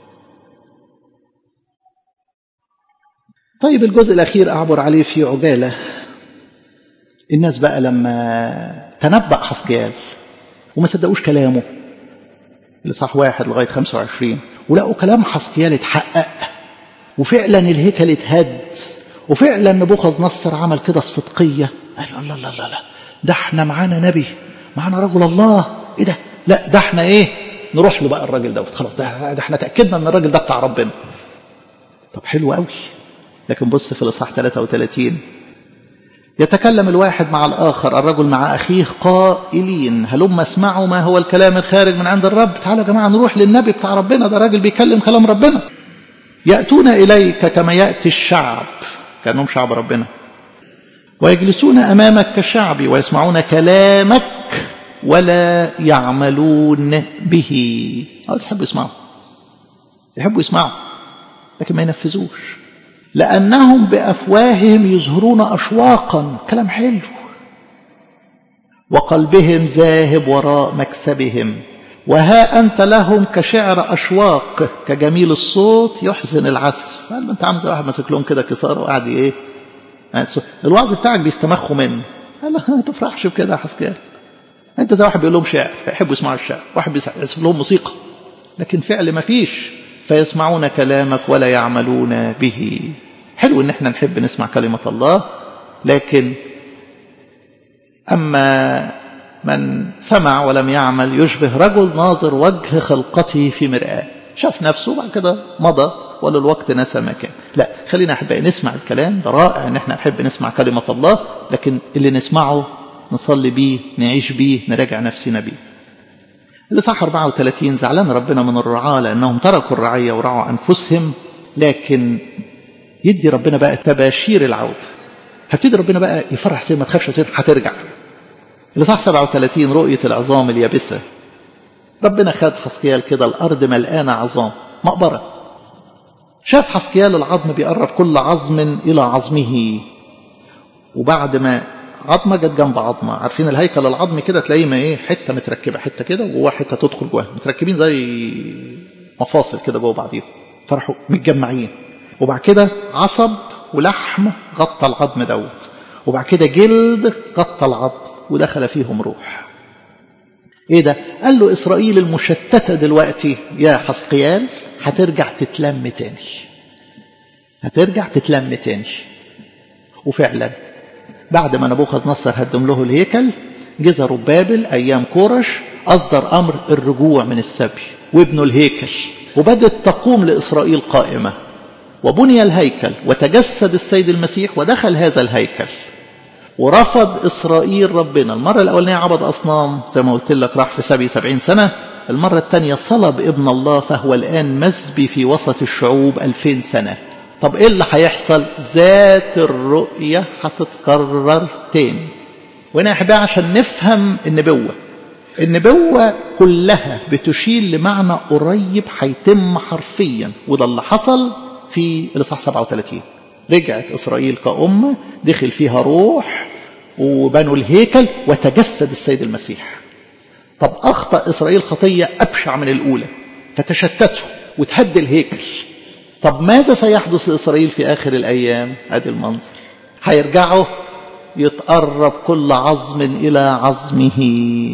طيب الجزء الأخير أعبر عليه في عجالة الناس بقى لما تنبأ حسكيال وما صدقوش كلامه لصح واحد لغاية 25 ولقوا كلام حسكيال اتحقق وفعلا الهيكل اتهد وفعلا نبوخذ نصر عمل كده في صدقية قالوا الله الله الله ده احنا معانا نبي معانا رجل الله ايه ده لا ده احنا ايه نروح له بقى الراجل دوت خلاص ده, ده احنا تاكدنا ان الراجل ده بتاع ربنا طب حلو قوي لكن بص في الاصحاح 33 يتكلم الواحد مع الآخر الرجل مع أخيه قائلين هلم اسمعوا ما هو الكلام الخارج من عند الرب تعالوا يا جماعة نروح للنبي بتاع ربنا ده راجل بيكلم كلام ربنا يأتون إليك كما يأتي الشعب كأنهم شعب ربنا ويجلسون أمامك كالشعب ويسمعون كلامك ولا يعملون به عاوز يحبوا يسمعوا يحبوا يسمعوا لكن ما ينفذوش لأنهم بأفواههم يظهرون أشواقا كلام حلو وقلبهم ذاهب وراء مكسبهم وها أنت لهم كشعر أشواق كجميل الصوت يحزن العزف قال أنت عامل زي واحد ماسك لهم كده كسار وقاعد إيه الوعظ بتاعك بيستمخوا منه قال له ما تفرحش بكده يا حسكال أنت زي واحد بيقول لهم شعر يحبوا يسمعوا الشعر واحد بيعزف لهم موسيقى لكن فعل ما فيش فيسمعون كلامك ولا يعملون به حلو ان احنا نحب نسمع كلمة الله لكن أما من سمع ولم يعمل يشبه رجل ناظر وجه خلقته في مرآة شاف نفسه بعد كده مضى وللوقت نسى ما كان لا خلينا أحبائي نسمع الكلام ده رائع ان احنا نحب نسمع كلمة الله لكن اللي نسمعه نصلي بيه نعيش بيه نراجع نفسنا بيه الإصحاح 34 زعلان ربنا من الرعاة لأنهم تركوا الرعية ورعوا أنفسهم لكن يدي ربنا بقى تباشير العودة هبتدي ربنا بقى يفرح سير ما تخافش سير هترجع الإصحاح 37 رؤية العظام اليابسة ربنا خد حسكيال كده الأرض ملقانة عظام مقبرة شاف حسكيال العظم بيقرب كل عظم إلى عظمه وبعد ما عظمه جت جنب عظمه عارفين الهيكل العظمي كده تلاقيه ما ايه حته متركبه حته كده وجواها حته تدخل جواها متركبين زي مفاصل كده جوه بعضيهم فرحوا متجمعين وبعد كده عصب ولحم غطى العظم دوت وبعد كده جلد غطى العظم ودخل فيهم روح ايه ده قال له اسرائيل المشتته دلوقتي يا حسقيال هترجع تتلم تاني هترجع تتلم تاني وفعلا بعد ما نبوخذ نصر هدم له الهيكل جه زربابل ايام كورش اصدر امر الرجوع من السبي وابنوا الهيكل وبدت تقوم لاسرائيل قائمه وبني الهيكل وتجسد السيد المسيح ودخل هذا الهيكل ورفض إسرائيل ربنا المرة الأولانية عبد أصنام زي ما قلت لك راح في سبي سبعين سنة المرة الثانية صلب ابن الله فهو الآن مسبي في وسط الشعوب ألفين سنة طب إيه اللي هيحصل ذات الرؤية هتتكرر تاني وهنا يا أحبائي عشان نفهم النبوة النبوة كلها بتشير لمعنى قريب هيتم حرفيا وده اللي حصل في الإصحاح 37 رجعت إسرائيل كأمة دخل فيها روح وبنوا الهيكل وتجسد السيد المسيح طب أخطأ إسرائيل خطية أبشع من الأولى فتشتتوا وتهد الهيكل طب ماذا سيحدث لإسرائيل في آخر الأيام هذه المنظر هيرجعوا يتقرب كل عظم إلى عظمه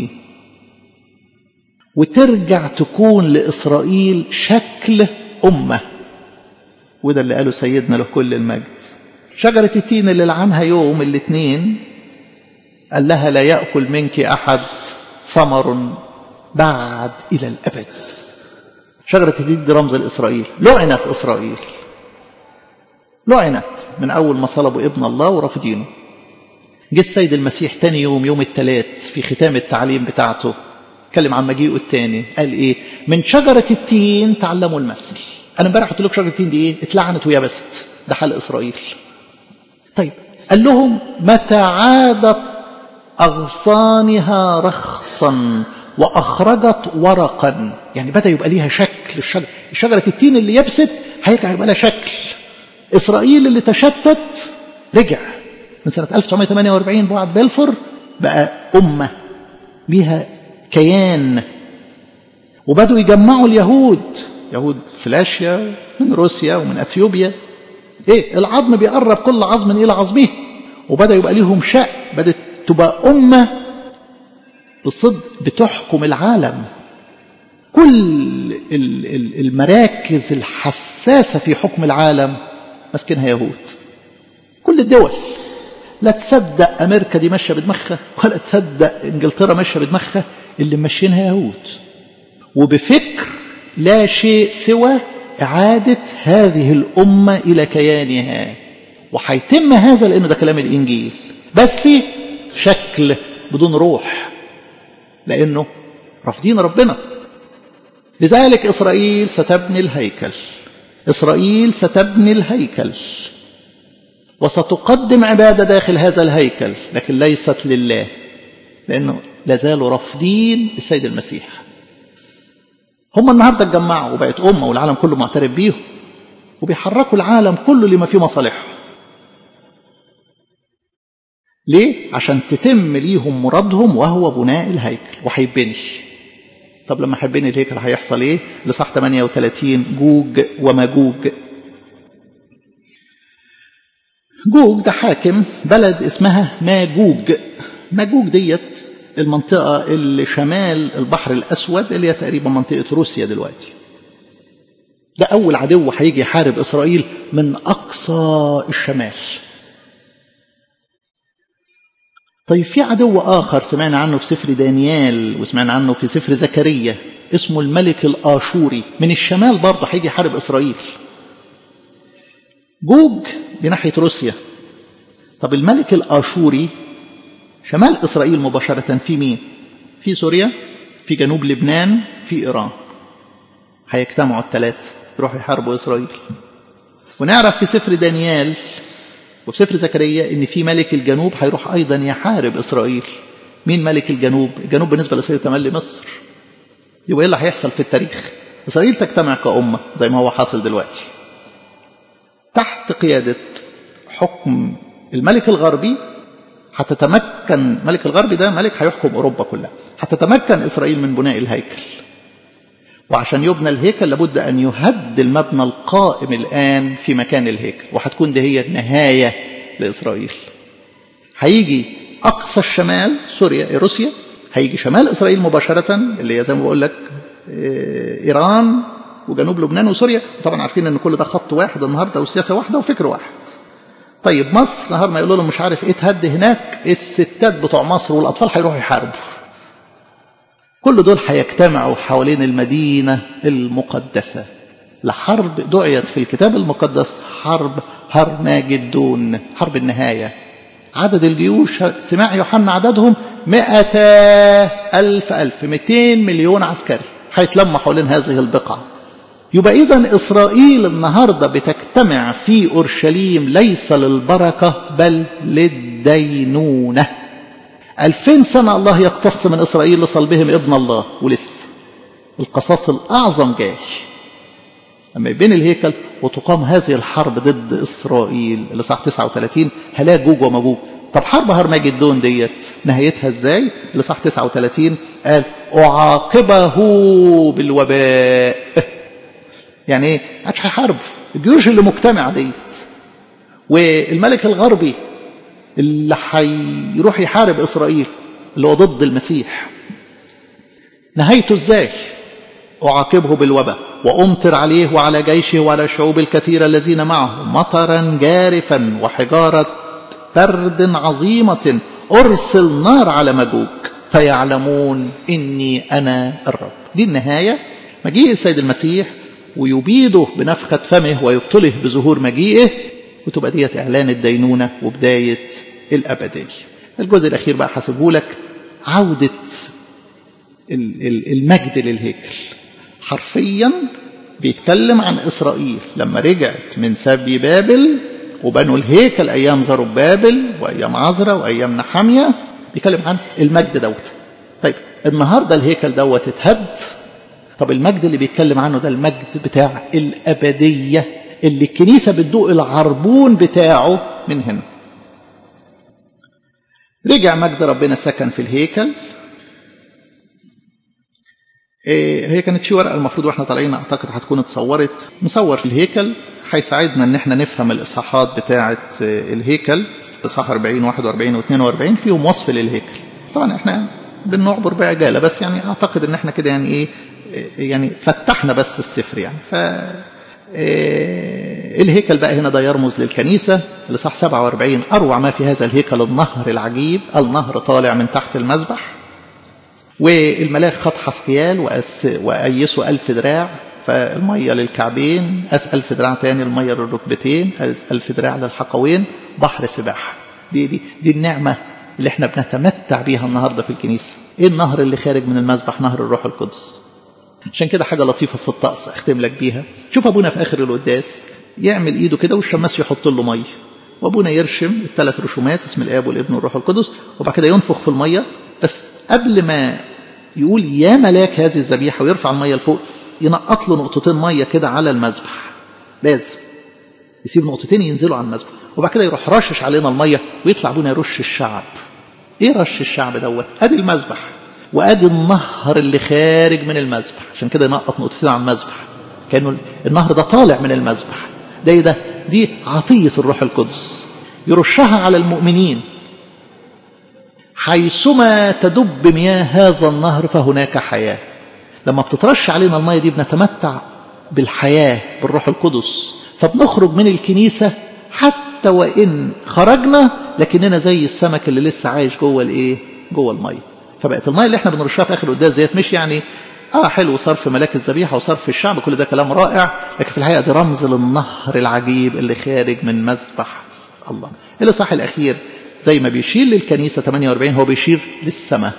وترجع تكون لإسرائيل شكل أمة وده اللي قاله سيدنا له كل المجد شجرة التين اللي لعنها يوم الاثنين قال لها لا يأكل منك أحد ثمر بعد إلى الأبد شجرة التين دي رمز لإسرائيل لعنت إسرائيل لعنت من أول ما صلبوا ابن الله ورافضينه جه السيد المسيح تاني يوم يوم الثلاث في ختام التعليم بتاعته اتكلم عن مجيئه التاني قال ايه من شجرة التين تعلموا المثل انا امبارح قلت لك شجره التين دي ايه اتلعنت ويبست ده حال اسرائيل طيب قال لهم متى عادت اغصانها رخصا واخرجت ورقا يعني بدا يبقى ليها شكل الشجره شجره التين اللي يبست هيرجع يبقى لها شكل اسرائيل اللي تشتت رجع من سنه 1948 بعد بلفور بقى امه ليها كيان وبدوا يجمعوا اليهود يهود فلاشيا من روسيا ومن اثيوبيا ايه العظم بيقرب كل عظم الى عظمه وبدا يبقى ليهم شأن بدات تبقى امه بصدق بتحكم العالم كل المراكز الحساسه في حكم العالم ماسكينها يهود كل الدول لا تصدق امريكا دي ماشيه بدماغها ولا تصدق انجلترا ماشيه بدماغها اللي ماشيينها يهود وبفكر لا شيء سوى إعادة هذه الأمة إلى كيانها وهيتم هذا لأنه ده كلام الإنجيل بس شكل بدون روح لأنه رافضين ربنا لذلك إسرائيل ستبني الهيكل إسرائيل ستبني الهيكل وستقدم عبادة داخل هذا الهيكل لكن ليست لله لأنه لازالوا رافضين السيد المسيح هم النهاردة اتجمعوا وبقت أمة والعالم كله معترف بيهم وبيحركوا العالم كله لما فيه مصالحهم ليه؟ عشان تتم ليهم مرادهم وهو بناء الهيكل وهيبني طب لما هيبني الهيكل هيحصل ايه؟ لصح 38 جوج ومجوج جوج ده حاكم بلد اسمها ماجوج ماجوج ديت المنطقة اللي شمال البحر الأسود اللي هي تقريبا منطقة روسيا دلوقتي ده أول عدو هيجي يحارب إسرائيل من أقصى الشمال طيب في عدو آخر سمعنا عنه في سفر دانيال وسمعنا عنه في سفر زكريا اسمه الملك الآشوري من الشمال برضه هيجي يحارب إسرائيل جوج دي ناحية روسيا طب الملك الآشوري شمال إسرائيل مباشرة في مين؟ في سوريا في جنوب لبنان في إيران هيجتمعوا الثلاثة يروحوا يحاربوا إسرائيل ونعرف في سفر دانيال وفي سفر زكريا إن في ملك الجنوب هيروح أيضا يحارب إسرائيل مين ملك الجنوب؟ الجنوب بالنسبة لإسرائيل تملي مصر يبقى إيه اللي هيحصل في التاريخ؟ إسرائيل تجتمع كأمة زي ما هو حاصل دلوقتي تحت قيادة حكم الملك الغربي هتتمكن ملك الغربي ده ملك هيحكم أوروبا كلها هتتمكن إسرائيل من بناء الهيكل وعشان يبنى الهيكل لابد أن يهد المبنى القائم الآن في مكان الهيكل وهتكون دي هي النهاية لإسرائيل هيجي أقصى الشمال سوريا روسيا هيجي شمال إسرائيل مباشرة اللي هي زي ما بقول لك إيران وجنوب لبنان وسوريا وطبعا عارفين ان كل ده خط واحد النهارده وسياسه واحده وفكر واحد طيب مصر نهار ما يقولوا له مش عارف ايه تهد هناك الستات بتوع مصر والاطفال هيروحوا يحاربوا كل دول هيجتمعوا حوالين المدينه المقدسه لحرب دعيت في الكتاب المقدس حرب هرماجدون حرب النهايه عدد الجيوش سمع يوحنا عددهم مئتا ألف ألف مئتين مليون عسكري هيتلموا حوالين هذه البقعة يبقى إذا إسرائيل النهاردة بتجتمع في أورشليم ليس للبركة بل للدينونة ألفين سنة الله يقتص من إسرائيل لصلبهم ابن الله ولسه القصاص الأعظم جاي لما يبين الهيكل وتقام هذه الحرب ضد إسرائيل اللي صح 39 هلاك جوج ومجوج طب حرب هرمجدون ديت نهايتها ازاي اللي صح 39 قال أعاقبه بالوباء يعني ايه عادش هيحارب الجيوش اللي مجتمعة ديت والملك الغربي اللي هيروح يحارب إسرائيل اللي هو ضد المسيح نهايته ازاي أعاقبه بالوباء وأمطر عليه وعلى جيشه وعلى الشعوب الكثيرة الذين معه مطرا جارفا وحجارة برد عظيمة أرسل نار على مجوج فيعلمون إني أنا الرب دي النهاية مجيء السيد المسيح ويبيده بنفخة فمه ويبطله بظهور مجيئه وتبقى ديت إعلان الدينونة وبداية الأبدية الجزء الأخير بقى حسبه لك عودة المجد للهيكل حرفيا بيتكلم عن إسرائيل لما رجعت من سبي بابل وبنوا الهيكل أيام زربابل وأيام عزرا وأيام نحامية بيتكلم عن المجد دوت طيب النهاردة الهيكل دوت اتهد طب المجد اللي بيتكلم عنه ده المجد بتاع الأبدية اللي الكنيسة بتدوق العربون بتاعه من هنا رجع مجد ربنا سكن في الهيكل إيه هي كانت في ورقة المفروض واحنا طالعين اعتقد هتكون اتصورت مصور في الهيكل هيساعدنا ان احنا نفهم الاصحاحات بتاعة الهيكل اصحاح 40 41 و 42 فيهم وصف للهيكل طبعا احنا بنعبر بعجالة بس يعني اعتقد ان احنا كده يعني ايه يعني فتحنا بس السفر يعني ف الهيكل بقى هنا ده يرمز للكنيسة الإصحاح 47 أروع ما في هذا الهيكل النهر العجيب النهر طالع من تحت المذبح والملاك خد حسقيال وأس وأيسه ألف دراع فالمية للكعبين أس ألف دراع تاني المية للركبتين أس ألف دراع للحقوين بحر سباحة دي, دي, دي النعمة اللي احنا بنتمتع بيها النهاردة في الكنيسة ايه النهر اللي خارج من المسبح نهر الروح القدس عشان كده حاجة لطيفة في الطقس اختم لك بيها شوف ابونا في اخر القداس يعمل ايده كده والشماس يحط له ميه وابونا يرشم الثلاث رشومات اسم الاب والابن والروح القدس وبعد كده ينفخ في الميه بس قبل ما يقول يا ملاك هذه الذبيحه ويرفع الميه لفوق ينقط له نقطتين ميه كده على المذبح لازم يسيب نقطتين ينزلوا على المذبح وبعد كده يروح رشش علينا الميه ويطلع ابونا يرش الشعب ايه رش الشعب دوت ادي المذبح وادي النهر اللي خارج من المذبح عشان كده ينقط نقطتين على المذبح كانه النهر ده طالع من المذبح ده ايه ده دي عطيه الروح القدس يرشها على المؤمنين حيثما تدب مياه هذا النهر فهناك حياه لما بتترش علينا الميه دي بنتمتع بالحياه بالروح القدس فبنخرج من الكنيسه حتى وان خرجنا لكننا زي السمك اللي لسه عايش جوه الايه جوه الميه فبقت الميه اللي احنا بنرشها في اخر القداس ديت مش يعني اه حلو صرف ملاك الذبيحه وصرف الشعب كل ده كلام رائع لكن في الحقيقه دي رمز للنهر العجيب اللي خارج من مسبح الله الاصحاح الاخير زي ما بيشير للكنيسه 48 هو بيشير للسماء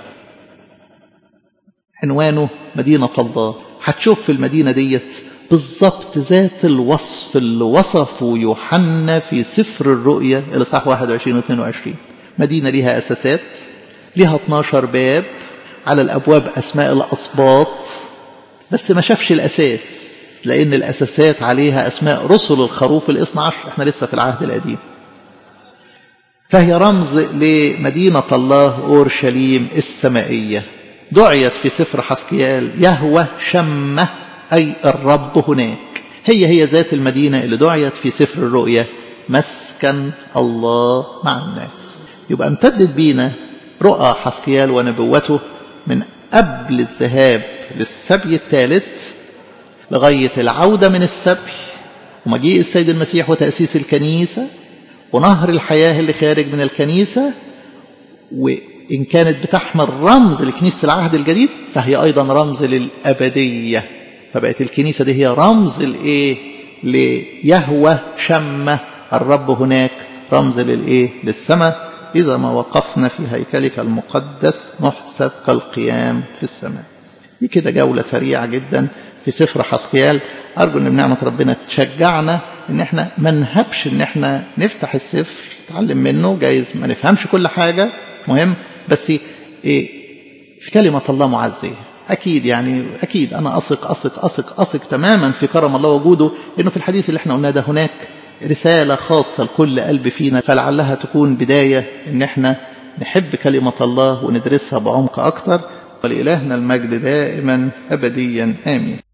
عنوانه مدينه الله هتشوف في المدينه ديت بالظبط ذات الوصف اللي وصفه يوحنا في سفر الرؤيا الاصحاح 21 و 22 مدينه ليها اساسات ليها 12 باب على الابواب اسماء الاسباط بس ما شافش الاساس لان الاساسات عليها اسماء رسل الخروف الاثنى عشر احنا لسه في العهد القديم فهي رمز لمدينه الله اورشليم السمائيه دعيت في سفر حسكيال يهوى شمه اي الرب هناك هي هي ذات المدينه اللي دعيت في سفر الرؤيا مسكن الله مع الناس يبقى امتدت بينا رؤى حسكيال ونبوته من قبل الذهاب للسبي الثالث لغاية العودة من السبي ومجيء السيد المسيح وتأسيس الكنيسة ونهر الحياة اللي خارج من الكنيسة وإن كانت بتحمل رمز لكنيسة العهد الجديد فهي أيضا رمز للأبدية فبقت الكنيسة دي هي رمز الإيه ليهوى شمة الرب هناك رمز للإيه للسماء إذا ما وقفنا في هيكلك المقدس نحسب كالقيام في السماء دي كده جولة سريعة جدا في سفر حسقيال أرجو أن بنعمة ربنا تشجعنا أن احنا ما نهبش أن احنا نفتح السفر نتعلم منه جايز ما نفهمش كل حاجة مهم بس إيه في كلمة الله معزية أكيد يعني أكيد أنا أثق أثق أثق أثق تماما في كرم الله وجوده إنه في الحديث اللي احنا قلناه ده هناك رسالة خاصة لكل قلب فينا فلعلها تكون بداية إن احنا نحب كلمة الله وندرسها بعمق أكتر ولإلهنا المجد دائما أبديا آمين